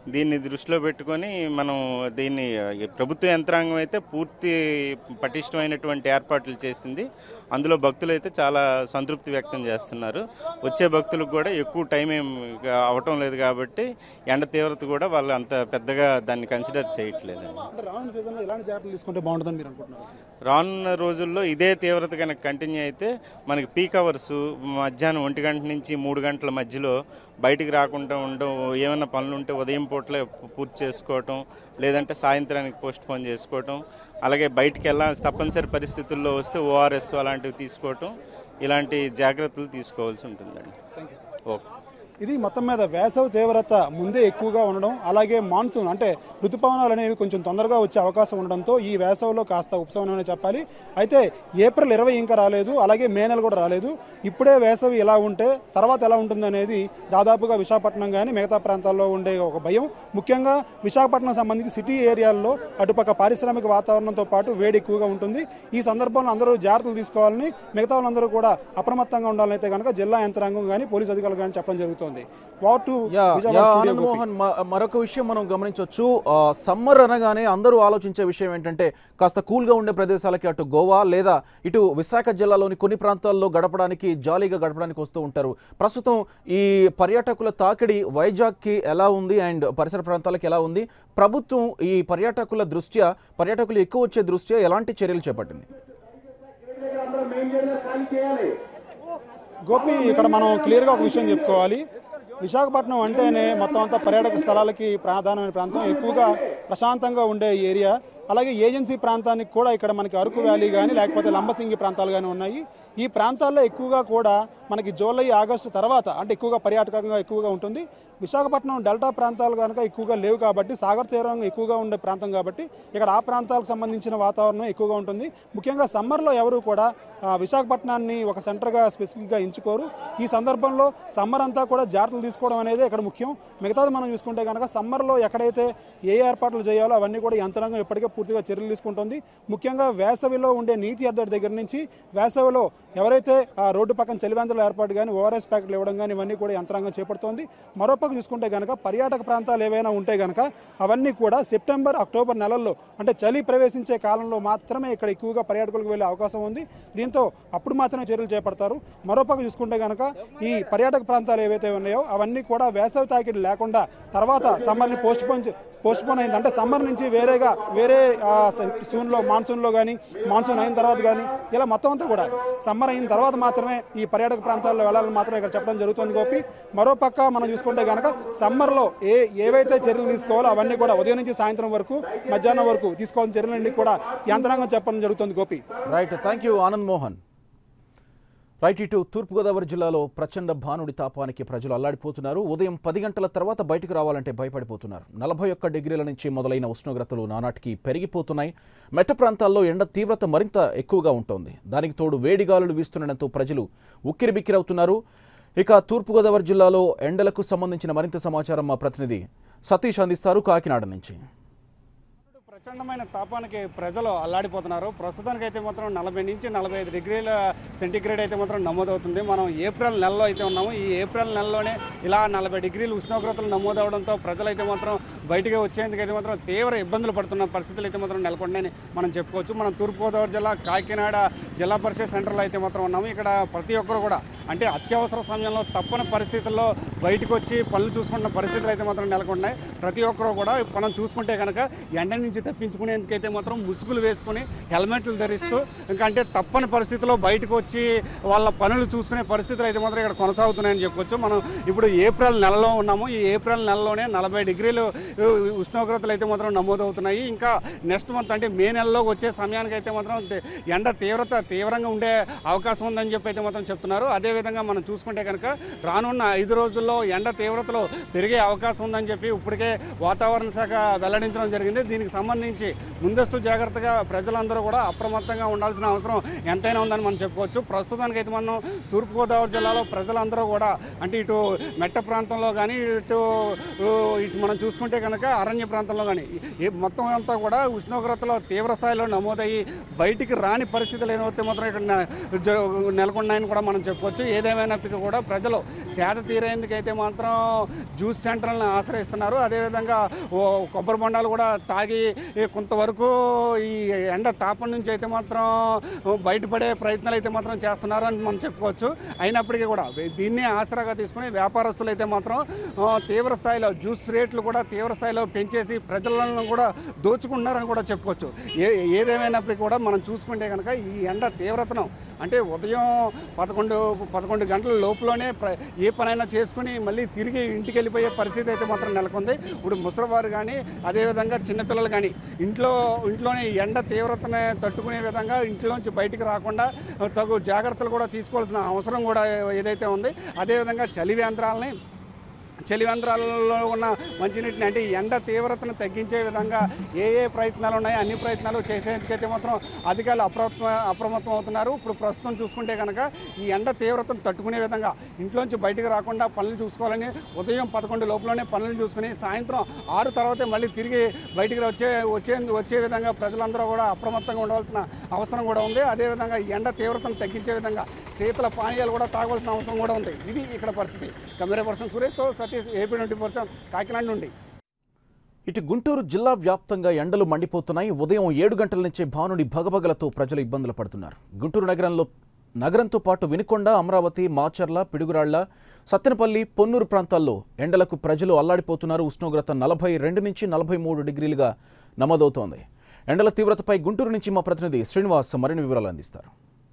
దీన్ని దృష్టిలో పెట్టుకొని మనం దీన్ని ఈ ప్రభుత్వ యంత్రాంగం అయితే పూర్తి పటిష్టమైనటువంటి ఏర్పాట్లు చేసింది అందులో భక్తులు అయితే చాలా సంతృప్తి వ్యక్తం చేస్తున్నారు వచ్చే భక్తులకు కూడా ఎక్కువ టైం ఏం అవటం లేదు కాబట్టి ఎండ తీవ్రత కూడా వాళ్ళు అంత పెద్దగా దాన్ని కన్సిడర్ చేయట్లేదండి అంటే రానున్న సీజన్లో ఎలాంటి జాగ్రత్తలు తీసుకుంటే బాగుంటుందని మీరు అనుకుంటున్నారు రానున్న రోజుల్లో ఇదే తీవ్రత కనుక కంటిన్యూ అయితే మనకి పీక్ అవర్స్ మధ్యాహ్నం ఒంటి గంట నుంచి మూడు గంటల మధ్యలో బయటికి రాకుండా ఉండడం ఏమైనా పనులు ఉంటే ఉదయం పూటలే పూర్తి చేసుకోవటం లేదంటే సాయంత్రానికి పోస్ట్ పోన్ చేసుకోవటం అలాగే బయటికి వెళ్ళాల్సి తప్పనిసరి పరిస్థితుల్లో వస్తే ఓఆర్ఎస్ అలాంటివి తీసుకోవటం ఇలాంటి జాగ్రత్తలు తీసుకోవాల్సి ఉంటుందండి ఓకే ఇది మొత్తం మీద వేసవి తీవ్రత ముందే ఎక్కువగా ఉండడం అలాగే మాన్సూన్ అంటే ఋతుపవనాలు అనేవి కొంచెం తొందరగా వచ్చే అవకాశం ఉండడంతో ఈ వేసవిలో కాస్త ఉపశమనమనే చెప్పాలి అయితే ఏప్రిల్ ఇరవై ఇంకా రాలేదు అలాగే మే నెల కూడా రాలేదు ఇప్పుడే వేసవి ఇలా ఉంటే తర్వాత ఎలా ఉంటుంది అనేది దాదాపుగా విశాఖపట్నం కానీ మిగతా ప్రాంతాల్లో ఉండే ఒక భయం ముఖ్యంగా విశాఖపట్నం సంబంధించి సిటీ ఏరియాల్లో అటుపక్క పారిశ్రామిక వాతావరణంతో పాటు వేడి ఎక్కువగా ఉంటుంది ఈ సందర్భంలో అందరూ జాగ్రత్తలు తీసుకోవాలని మిగతా వాళ్ళందరూ కూడా అప్రమత్తంగా ఉండాలని అయితే కనుక జిల్లా యంత్రాంగం కానీ పోలీసు అధికారులు కానీ చెప్పడం జరుగుతుంది వార్ టు యా విజయవాడ యా స్టూడియో ఆనంద్ గోపి. మోహన్ మ- మరొక విషయం మనం గమనించవచ్చు సమ్మర్ అనగానే అందరూ ఆలోచించే విషయం ఏంటంటే కాస్త కూల్గా ఉండే ప్రదేశాలకి అటు గోవా లేదా ఇటు విశాఖ జిల్లాలోని కొన్ని ప్రాంతాల్లో గడపడానికి జాలీగా గడపడానికి వస్తూ ఉంటారు ప్రస్తుతం ఈ పర్యాటకుల తాకిడి వైజాగ్కి ఎలా ఉంది అండ్ పరిసర ప్రాంతాలకు ఎలా ఉంది ప్రభుత్వం ఈ పర్యాటకుల దృష్ట్యా పర్యాటకులు ఎక్కువ వచ్చే దృష్ట్యా ఎలాంటి చర్యలు చేపట్టింది గోపి ఇక్కడ మనం క్లియర్గా ఒక విషయం చెప్పుకోవాలి విశాఖపట్నం అంటేనే మొత్తం అంతా పర్యాటక స్థలాలకి ప్రాధాన్యమైన ప్రాంతం ఎక్కువగా ప్రశాంతంగా ఉండే ఏరియా అలాగే ఏజెన్సీ ప్రాంతానికి కూడా ఇక్కడ మనకి అరకు వ్యాలీ కానీ లేకపోతే లంబసింగి ప్రాంతాలు కానీ ఉన్నాయి ఈ ప్రాంతాల్లో ఎక్కువగా కూడా మనకి జూలై ఆగస్టు తర్వాత అంటే ఎక్కువగా పర్యాటకంగా ఎక్కువగా ఉంటుంది విశాఖపట్నం డెల్టా ప్రాంతాలు కనుక ఎక్కువగా లేవు కాబట్టి సాగర్ తీరం ఎక్కువగా ఉండే ప్రాంతం కాబట్టి ఇక్కడ ఆ ప్రాంతాలకు సంబంధించిన వాతావరణం ఎక్కువగా ఉంటుంది ముఖ్యంగా సమ్మర్లో ఎవరు కూడా ఆ, విశాఖపట్నాన్ని ఒక సెంటర్గా స్పెసిఫిక్గా ఎంచుకోరు ఈ సందర్భంలో సమ్మర్ అంతా కూడా జాగ్రత్తలు తీసుకోవడం అనేది ఇక్కడ ముఖ్యం మిగతాది మనం చూసుకుంటే కనుక సమ్మర్లో ఎక్కడైతే ఏ ఏర్పాట్లు చేయాలో అవన్నీ కూడా యంత్రాంగం ఇప్పటికే పూర్తిగా చర్యలు తీసుకుంటుంది ముఖ్యంగా వేసవిలో ఉండే నీతి అద్దడి దగ్గర నుంచి వేసవిలో ఎవరైతే ఆ రోడ్డు పక్కన చలివేంద్రాల ఏర్పాటు కానీ ఓఆర్ఎస్ ప్యాకెట్లు ఇవ్వడం కానీ ఇవన్నీ కూడా యంత్రాంగం చేపడుతోంది మరోపక్క చూసుకుంటే కనుక పర్యాటక ప్రాంతాలు ఏవైనా ఉంటే కనుక అవన్నీ కూడా సెప్టెంబర్ అక్టోబర్ నెలల్లో అంటే చలి ప్రవేశించే కాలంలో మాత్రమే ఇక్కడ ఎక్కువగా పర్యాటకులకు వెళ్ళే అవకాశం ఉంది దీంతో అప్పుడు మాత్రమే చర్యలు చేపడతారు మరోపక్క చూసుకుంటే కనుక ఈ పర్యాటక ప్రాంతాలు ఏవైతే ఉన్నాయో అవన్నీ కూడా వేసవి తాకిడి లేకుండా తర్వాత సమ్మర్ని పోస్ట్ పోన్ పోస్ట్ పోన్ అయింది అంటే సమ్మర్ నుంచి వేరేగా వేరే సూన్లో మాన్సూన్లో కానీ మాన్సూన్ అయిన తర్వాత కానీ ఇలా మొత్తం అంతా కూడా సమ్మర్ అయిన తర్వాత మాత్రమే ఈ పర్యాటక ప్రాంతాల్లో వెళ్ళాలని మాత్రమే ఇక్కడ చెప్పడం జరుగుతుంది గోపి మరోపక్క మనం చూసుకుంటే కనుక సమ్మర్లో ఏ ఏవైతే చర్యలు తీసుకోవాలో అవన్నీ కూడా ఉదయం నుంచి సాయంత్రం వరకు మధ్యాహ్నం వరకు తీసుకోవాల్సిన చర్యలన్నీ కూడా యంత్రాంగం చెప్పడం జరుగుతుంది Gopi right thank you Anand Mohan right ఇటు తూర్పుగోదావరి జిల్లాలో ప్రచండ భానుడి తాపానికి ప్రజలు అల్లాడిపోతున్నారు ఉదయం పది గంటల తర్వాత బయటకు రావాలంటే భయపడిపోతున్నారు నలభై ఒక్క డిగ్రీల నుంచి మొదలైన ఉష్ణోగ్రతలు నానాటికి పెరిగిపోతున్నాయి మెట్ట ప్రాంతాల్లో ఎండ తీవ్రత మరింత ఎక్కువగా ఉంటుంది దానికి తోడు వేడిగాలులు వీస్తుండటంతో ప్రజలు ఉక్కిరిబిక్కిరవుతున్నారు ఇక తూర్పుగోదావరి జిల్లాలో ఎండలకు సంబంధించిన మరింత సమాచారం మా ప్రతినిధి సతీష్ అందిస్తారు కాకినాడ నుంచి ప్రచండమైన తాపానికి ప్రజలు అల్లాడిపోతున్నారు ప్రస్తుతానికి అయితే మాత్రం నలభై నుంచి నలభై ఐదు డిగ్రీల సెంటీగ్రేడ్ అయితే మాత్రం నమోదవుతుంది మనం ఏప్రిల్ నెలలో అయితే ఉన్నాము ఈ ఏప్రిల్ నెలలోనే ఇలా నలభై డిగ్రీలు ఉష్ణోగ్రతలు నమోదవడంతో ప్రజలు అయితే మాత్రం బయటికి వచ్చేందుకు అయితే మాత్రం తీవ్ర ఇబ్బందులు పడుతున్న పరిస్థితులు అయితే మాత్రం నెలకొన్నాయని మనం చెప్పుకోవచ్చు మనం తూర్పుగోదావరి జిల్లా కాకినాడ జిల్లా పరిషత్ సెంటర్లో అయితే మాత్రం ఉన్నాము ఇక్కడ ప్రతి ఒక్కరు కూడా అంటే అత్యవసర సమయంలో తప్పని పరిస్థితుల్లో బయటకు వచ్చి పనులు చూసుకుంటున్న పరిస్థితులు అయితే మాత్రం నెలకొన్నాయి ప్రతి ఒక్కరు కూడా మనం చూసుకుంటే కనుక ఎండ నుంచి తప్పించుకునేందుకైతే మాత్రం ముసుగులు వేసుకుని హెల్మెట్లు ధరిస్తూ ఇంకా అంటే తప్పని పరిస్థితిలో బయటకు వచ్చి వాళ్ళ పనులు చూసుకునే పరిస్థితులు అయితే మాత్రం ఇక్కడ కొనసాగుతున్నాయని చెప్పొచ్చు మనం ఇప్పుడు ఏప్రిల్ నెలలో ఉన్నాము ఈ ఏప్రిల్ నెలలోనే నలభై డిగ్రీలు ఉ, ఉష్ణోగ్రతలు అయితే మాత్రం నమోదవుతున్నాయి ఇంకా నెక్స్ట్ మంత్ అంటే మే నెలలో వచ్చే సమయానికి అయితే మాత్రం తే- ఎండ తీవ్రత తీవ్రంగా ఉండే అవకాశం ఉందని చెప్పి అయితే మాత్రం చెప్తున్నారు అదేవిధంగా మనం చూసుకుంటే కనుక రానున్న ఐదు రోజుల్లో ఎండ తీవ్రతలో పెరిగే అవకాశం ఉందని చెప్పి ఇప్పటికే వాతావరణ శాఖ వెల్లడించడం జరిగింది దీనికి సంబంధించి ముందస్తు జాగ్రత్తగా ప్రజలందరూ కూడా అప్రమత్తంగా ఉండాల్సిన అవసరం ఎంతైనా ఉందని మనం చెప్పుకోవచ్చు ప్రస్తుతానికి అయితే మనం తూర్పుగోదావరి జిల్లాలో ప్రజలందరూ కూడా అంటే ఇటు మెట్ట ప్రాంతంలో కానీ ఇటు ఊ, ఇటు మనం చూసుకుంటే కనుక అరణ్య ప్రాంతంలో కానీ ఈ మొత్తం అంతా కూడా ఉష్ణోగ్రతలో తీవ్ర స్థాయిలో నమోదయ్యి బయటికి రాని పరిస్థితులు ఏదైతే మాత్రం ఇక్కడ నె- జ- నెలకొన్నాయని కూడా మనం చెప్పుకోవచ్చు ఏదేమైనప్పటికీ కూడా ప్రజలు సేద తీరేందుకైతే మాత్రం జ్యూస్ సెంటర్లను ఆశ్రయిస్తున్నారు అదేవిధంగా ఓ కొబ్బరి బొండాలు కూడా తాగి ఈ కొంతవరకు ఈ ఎండ తాపం నుంచి అయితే మాత్రం బయటపడే ప్రయత్నాలు అయితే మాత్రం చేస్తున్నారు అని మనం చెప్పుకోవచ్చు అయినప్పటికీ కూడా దీన్ని ఆసరాగా తీసుకుని వ్యాపారస్తులు అయితే మాత్రం ఆ, తీవ్ర స్థాయిలో జ్యూస్ రేట్లు కూడా తీవ్ర స్థాయిలో పెంచేసి ప్రజలను కూడా దోచుకుంటున్నారని కూడా చెప్పుకోవచ్చు ఏ ఏదేమైనప్పటికీ కూడా మనం చూసుకుంటే కనుక ఈ ఎండ తీవ్రతను అంటే ఉదయం పదకొండు పదకొండు గంటల లోపులోనే ప్ర- ఏ పనైనా చేసుకుని మళ్ళీ తిరిగి ఇంటికి వెళ్ళిపోయే పరిస్థితి అయితే మాత్రం నెలకొంది ఇప్పుడు ముసలివారు కానీ అదేవిధంగా చిన్నపిల్లలు కానీ ఇంట్లో ఇంట్లోనే ఈ ఎండ తీవ్రతను తట్టుకునే విధంగా ఇంట్లోంచి బయటికి రాకుండా తగు జాగ్రత్తలు కూడా తీసుకోవాల్సిన అవసరం కూడా ఏదైతే ఉంది అదేవిధంగా చలి యంత్రాలని చలివేంద్రాలలో ఉన్న మంచినీటిని అంటే ఈ ఎండ తీవ్రతను తగ్గించే విధంగా ఏ ఏ ప్రయత్నాలు ఉన్నాయో అన్ని ప్రయత్నాలు చేసేందుకైతే మాత్రం అధికారులు అప్రమత్తం అప్రమత్తం అవుతున్నారు ఇప్పుడు ప్రస్తుతం చూసుకుంటే కనుక ఈ ఎండ తీవ్రతను తట్టుకునే విధంగా ఇంట్లోంచి బయటకు రాకుండా పనులు చూసుకోవాలని ఉదయం పదకొండు లోపలనే పనులు చూసుకుని సాయంత్రం ఆరు తర్వాతే మళ్ళీ తిరిగి బయటికి వచ్చే వచ్చే వచ్చే విధంగా ప్రజలందరూ కూడా అప్రమత్తంగా ఉండవలసిన అవసరం కూడా ఉంది అదేవిధంగా ఈ ఎండ తీవ్రతను తగ్గించే విధంగా శీతల పానీయాలు కూడా తాగవలసిన అవసరం కూడా ఉంది ఇది ఇక్కడ పరిస్థితి కెమెరా పర్సన్ సురేష్తో Satish AP twenty person Kakinada నుండి ఇటు గుంటూరు జిల్లా వ్యాప్తంగా ఎండలు మండిపోతున్నాయి ఉదయం ఏడు గంటల నుంచే భానుడి భగభగలతో ప్రజలు ఇబ్బందులు పడుతున్నారు గుంటూరు నగరంలో నగరంతో పాటు వినుకొండ అమరావతి మాచర్ల పిడుగురాళ్ల సత్తెనపల్లి పొన్నూరు ప్రాంతాల్లో ఎండలకు ప్రజలు అల్లాడిపోతున్నారు ఉష్ణోగ్రత నలభై రెండు నుంచి నలభై మూడు డిగ్రీలుగా నమోదవుతోంది ఎండల తీవ్రతపై గుంటూరు నుంచి మా ప్రతినిధి శ్రీనివాస్ మరిన్ని వివరాలు అందిస్తారు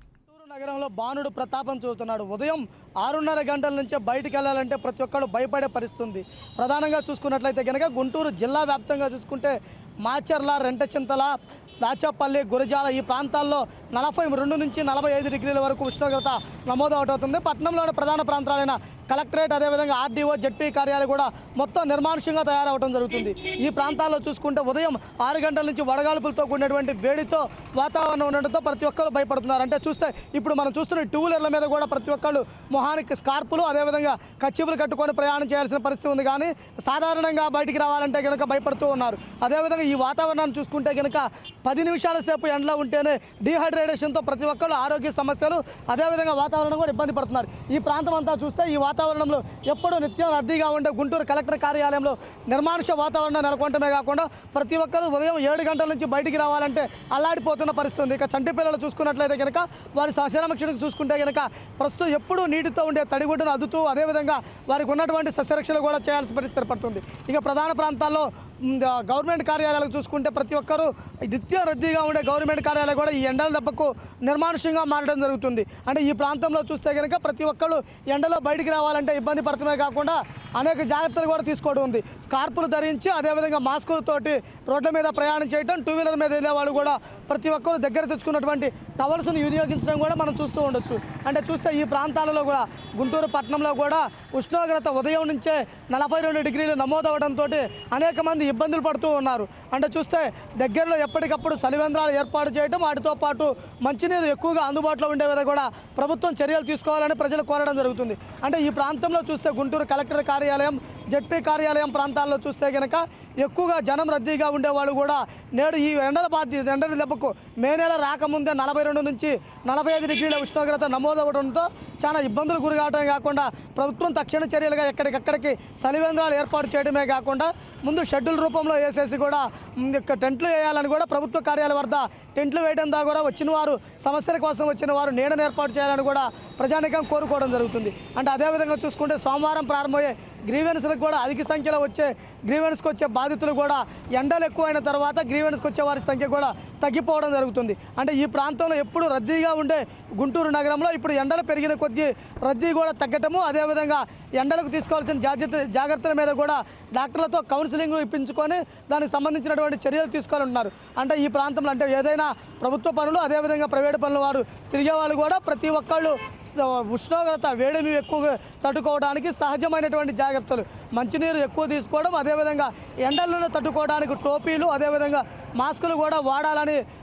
నగరంలో బాణుడు ప్రతాపం చూపుతున్నాడు ఉదయం ఆరున్నర గంటల నుంచే బయటికి వెళ్ళాలంటే ప్రతి ఒక్కళ్ళు భయపడే పరిస్థితి ఉంది ప్రధానంగా చూసుకున్నట్లయితే కనుక గుంటూరు జిల్లా వ్యాప్తంగా చూసుకుంటే మాచర్ల రెంటచింతల దాచాపల్లి గురజాల ఈ ప్రాంతాల్లో నలభై రెండు నుంచి నలభై ఐదు డిగ్రీల వరకు ఉష్ణోగ్రత నమోదు అవుతుంది పట్టణంలోని ప్రధాన ప్రాంతాలైన కలెక్టరేట్ అదేవిధంగా ఆర్డీఓ జడ్పీ కార్యాలయం కూడా మొత్తం నిర్మానుష్యంగా తయారవడం జరుగుతుంది ఈ ప్రాంతాల్లో చూసుకుంటే ఉదయం ఆరు గంటల నుంచి వడగాల్పులతో కూడినటువంటి వేడితో వాతావరణం ఉండడంతో ప్రతి ఒక్కరు భయపడుతున్నారు అంటే చూస్తే ఇప్పుడు మనం చూస్తున్న టూ వీలర్ల మీద కూడా ప్రతి ఒక్కళ్ళు మొహానికి స్కార్పులు అదేవిధంగా కచ్చిపులు కట్టుకొని ప్రయాణం చేయాల్సిన పరిస్థితి ఉంది కానీ సాధారణంగా బయటికి రావాలంటే కనుక భయపడుతూ ఉన్నారు అదేవిధంగా ఈ వాతావరణాన్ని చూసుకుంటే కనుక పది నిమిషాల సేపు ఎండలో ఉంటేనే డీహైడ్రేషన్తో ప్రతి ఒక్కళ్ళు ఆరోగ్య సమస్యలు అదేవిధంగా వాతావరణం కూడా ఇబ్బంది పడుతున్నారు ఈ ప్రాంతం అంతా చూస్తే ఈ వాతావరణంలో ఎప్పుడూ నిత్యం రద్దీగా ఉండే గుంటూరు కలెక్టర్ కార్యాలయంలో నిర్మానుష వాతావరణం నెలకొంటమే కాకుండా ప్రతి ఒక్కరు ఉదయం ఏడు గంటల నుంచి బయటికి రావాలంటే అల్లాడిపోతున్న పరిస్థితి ఉంది ఇక చంటి పిల్లలు చూసుకున్నట్లయితే కనుక వారి సంరక్షణకు చూసుకుంటే కనుక ప్రస్తుతం ఎప్పుడూ నీటితో ఉండే తడిగుడ్డను అదుతూ అదేవిధంగా వారికి ఉన్నటువంటి సస్యరక్షణ కూడా చేయాల్సిన పరిస్థితి ఏర్పడుతుంది ఇక ప్రధాన ప్రాంతాల్లో మ్, ద- గవర్నమెంట్ కార్యాలయాలు చూసుకుంటే ప్రతి ఒక్కరూ నిత్యం రద్దీగా ఉండే గవర్నమెంట్ కార్యాలయాలు కూడా ఈ ఎండల దెబ్బకు నిర్మానుష్యంగా మారడం జరుగుతుంది అంటే ఈ ప్రాంతంలో చూస్తే కనుక ప్రతి ఒక్కళ్ళు ఎండలో బయటికి రావాలంటే ఇబ్బంది పడటమే కాకుండా అనేక జాగ్రత్తలు కూడా తీసుకోవడం ఉంది స్కార్పులు ధరించి అదేవిధంగా మాస్కులతోటి రోడ్ల మీద ప్రయాణం చేయడం టూ వీలర్ మీద వెళ్ళే వాళ్ళు కూడా ప్రతి ఒక్కరు దగ్గర తెచ్చుకున్నటువంటి టవర్స్ను వినియోగించడం కూడా మనం చూస్తూ ఉండొచ్చు అంటే చూస్తే ఈ ప్రాంతాలలో కూడా గుంటూరు పట్టణంలో కూడా ఉష్ణోగ్రత ఉదయం నుంచే నలభై రెండు డిగ్రీలు నమోదవడంతో అనేక మంది ఇబ్బందులు పడుతూ ఉన్నారు అంటే చూస్తే దగ్గరలో ఎప్పటికప్పుడు చలివేంద్రాలు ఏర్పాటు చేయడం వాటితో పాటు మంచినీరు ఎక్కువగా అందుబాటులో ఉండే విధంగా కూడా ప్రభుత్వం చర్యలు తీసుకోవాలని ప్రజలు కోరడం జరుగుతుంది అంటే ఈ ప్రాంతంలో చూస్తే గుంటూరు కలెక్టర్ కార్యాలయం జడ్పీ కార్యాలయం ప్రాంతాల్లో చూస్తే కనుక ఎక్కువగా జనం రద్దీగా ఉండేవాళ్ళు కూడా నేడు ఈ ఎండల బాధ్యత ఎండల దెబ్బకు మే నెల రాకముందే నలభై రెండు నుంచి నలభై ఐదు డిగ్రీల ఉష్ణోగ్రత నమోదవడంతో చాలా ఇబ్బందులు గురి కావడమే కాకుండా ప్రభుత్వం తక్షణ చర్యలుగా ఎక్కడికక్కడికి సలివేంద్రాలు ఏర్పాటు చేయడమే కాకుండా ముందు షెడ్యూల్ రూపంలో వేసేసి కూడా మ్, ఇక టెంట్లు వేయాలని కూడా ప్రభుత్వ కార్యాలయం వద్ద టెంట్లు వేయడం ద్వారా కూడా వచ్చిన వారు సమస్యల కోసం వచ్చిన వారు నీడను ఏర్పాటు చేయాలని కూడా ప్రజానికం కోరుకోవడం జరుగుతుంది అంటే అదేవిధంగా చూసుకుంటే సోమవారం ప్రారంభమయ్యే గ్రీవెన్స్లకు కూడా అధిక సంఖ్యలో వచ్చే గ్రీవెన్స్కి వచ్చే బాధితులు కూడా ఎండలు ఎక్కువైన తర్వాత గ్రీవెన్స్కి వచ్చే వారి సంఖ్య కూడా తగ్గిపోవడం జరుగుతుంది అంటే ఈ ప్రాంతంలో ఎప్పుడు రద్దీగా ఉండే గుంటూరు నగరంలో ఇప్పుడు ఎండలు పెరిగిన కొద్దీ రద్దీ కూడా తగ్గటము అదేవిధంగా ఎండలకు తీసుకోవాల్సిన జాగ్రత్త జాగ్రత్తల మీద కూడా డాక్టర్లతో కౌన్సిలింగ్ ఇప్పించుకొని దానికి సంబంధించినటువంటి చర్యలు తీసుకోవాలంటున్నారు అంటే ఈ ప్రాంతంలో అంటే ఏదైనా ప్రభుత్వ పనులు అదేవిధంగా ప్రైవేట్ పనులు వారు తిరిగే వాళ్ళు కూడా ప్రతి ఒక్కళ్ళు స- ఉష్ణోగ్రత వేడిమి ఎక్కువగా తట్టుకోవడానికి సహజమైనటువంటి జాగ్రత్తలు మంచినీరు ఎక్కువ తీసుకోవడం అదేవిధంగా ఎండలను తట్టుకోవడానికి టోపీలు అదేవిధంగా మాస్కులు కూడా వాడాలని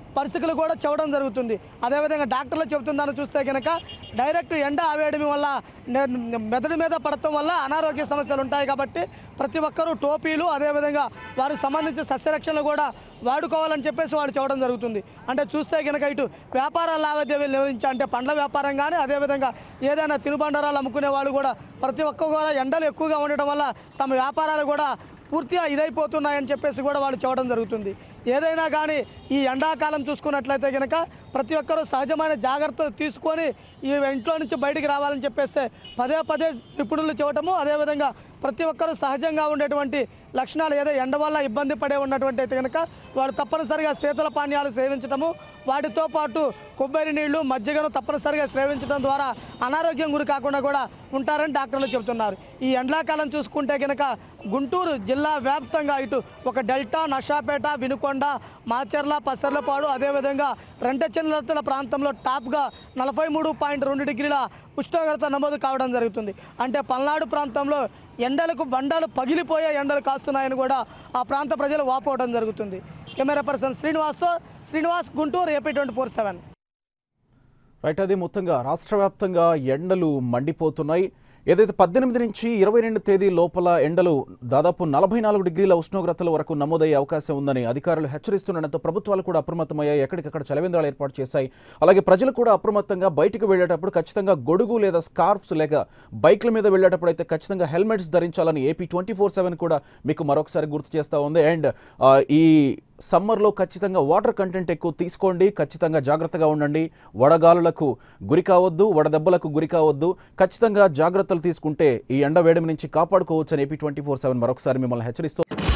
పరిస్థితులు కూడా చెప్పడం జరుగుతుంది అదేవిధంగా డాక్టర్లు చెబుతుందని చూస్తే కనుక డైరెక్ట్ ఎండ ఆవేయడం వల్ల నె- మెదడు మీద పడటం వల్ల అనారోగ్య సమస్యలు ఉంటాయి కాబట్టి ప్రతి ఒక్కరూ టోపీలు అదేవిధంగా వారికి సంబంధించిన సస్యరక్షణలు కూడా వాడుకోవాలని చెప్పేసి వాళ్ళు చెప్పడం జరుగుతుంది అంటే చూస్తే కనుక ఇటు వ్యాపార లావాదేవీలు నిర్వహించి అంటే పండ్ల వ్యాపారం కానీ అదేవిధంగా ఏదైనా తినుబండారాలు అమ్ముకునే వాళ్ళు కూడా ప్రతి ఒక్క కూడా ఎండలు ఎక్కువగా ఉండటం వల్ల తమ వ్యాపారాలు కూడా పూర్తిగా ఇదైపోతున్నాయని చెప్పేసి కూడా వాళ్ళు చెప్పడం జరుగుతుంది ఏదైనా కానీ ఈ ఎండాకాలం చూసుకున్నట్లయితే కనుక ప్రతి ఒక్కరూ సహజమైన జాగ్రత్తలు తీసుకొని ఈ ఇంట్లో నుంచి బయటికి రావాలని చెప్పేస్తే పదే పదే నిపుణులు చెప్పటము అదేవిధంగా ప్రతి ఒక్కరూ సహజంగా ఉండేటువంటి లక్షణాలు ఏదో ఎండ వల్ల ఇబ్బంది పడే ఉన్నటువంటి అయితే కనుక వాళ్ళు తప్పనిసరిగా శీతల పానీయాలు సేవించడము వాటితో పాటు కొబ్బరి నీళ్లు మజ్జిగను తప్పనిసరిగా సేవించడం ద్వారా అనారోగ్యం గురి కాకుండా కూడా ఉంటారని డాక్టర్లు చెబుతున్నారు ఈ ఎండాకాలం చూసుకుంటే కనుక గుంటూరు జిల్లా వ్యాప్తంగా ఇటు ఒక డెల్టా నషాపేట వినుకొండ మాచర్ల పసర్లపాడు అదేవిధంగా రెంటచెల్లతల ప్రాంతంలో టాప్గా నలభై మూడు పాయింట్ రెండు డిగ్రీల ఉష్ణోగ్రత నమోదు కావడం జరుగుతుంది అంటే పల్నాడు ప్రాంతంలో ఎండలకు బండలు పగిలిపోయే ఎండలు కాస్తున్నాయని కూడా ఆ ప్రాంత ప్రజలు వాపోవడం జరుగుతుంది కెమెరా పర్సన్ శ్రీనివాస్తో Srinivas Guntur AP twenty four seven right అదే మొత్తంగా రాష్ట్ర వ్యాప్తంగా ఎండలు మండిపోతున్నాయి ఏదైతే పద్దెనిమిది నుంచి ఇరవై రెండు తేదీ లోపల ఎండలు దాదాపు నలభై నాలుగు డిగ్రీల ఉష్ణోగ్రతల వరకు నమోదయ్యే అవకాశం ఉందని అధికారులు హెచ్చరిస్తుండటంతో ప్రభుత్వాలు కూడా అప్రమత్తమయ్యాయి ఎక్కడికక్కడ చలవేంద్రాలు ఏర్పాటు చేశాయి అలాగే ప్రజలు కూడా అప్రమత్తంగా బయటకు వెళ్ళేటప్పుడు ఖచ్చితంగా గొడుగు లేదా స్కార్ఫ్స్ లేక బైక్ల మీద వెళ్ళేటప్పుడు అయితే ఖచ్చితంగా హెల్మెట్స్ ధరించాలని ఏపీ ట్వంటీ ఫోర్ సెవెన్ కూడా మీకు మరొకసారి గుర్తు చేస్తూ ఉంది అండ్ ఈ సమ్మర్లో ఖచ్చితంగా వాటర్ కంటెంట్ ఎక్కువ తీసుకోండి ఖచ్చితంగా జాగ్రత్తగా ఉండండి వడగాలులకు గురి కావద్దు వడదెబ్బలకు గురి కావద్దు ఖచ్చితంగా జాగ్రత్తలు తీసుకుంటే ఈ ఎండ వేడిమి నుంచి కాపాడుకోవచ్చు అని ఏపీ ట్వంటీ ఫోర్ సెవెన్ మరొకసారి మిమ్మల్ని హెచ్చరిస్తూ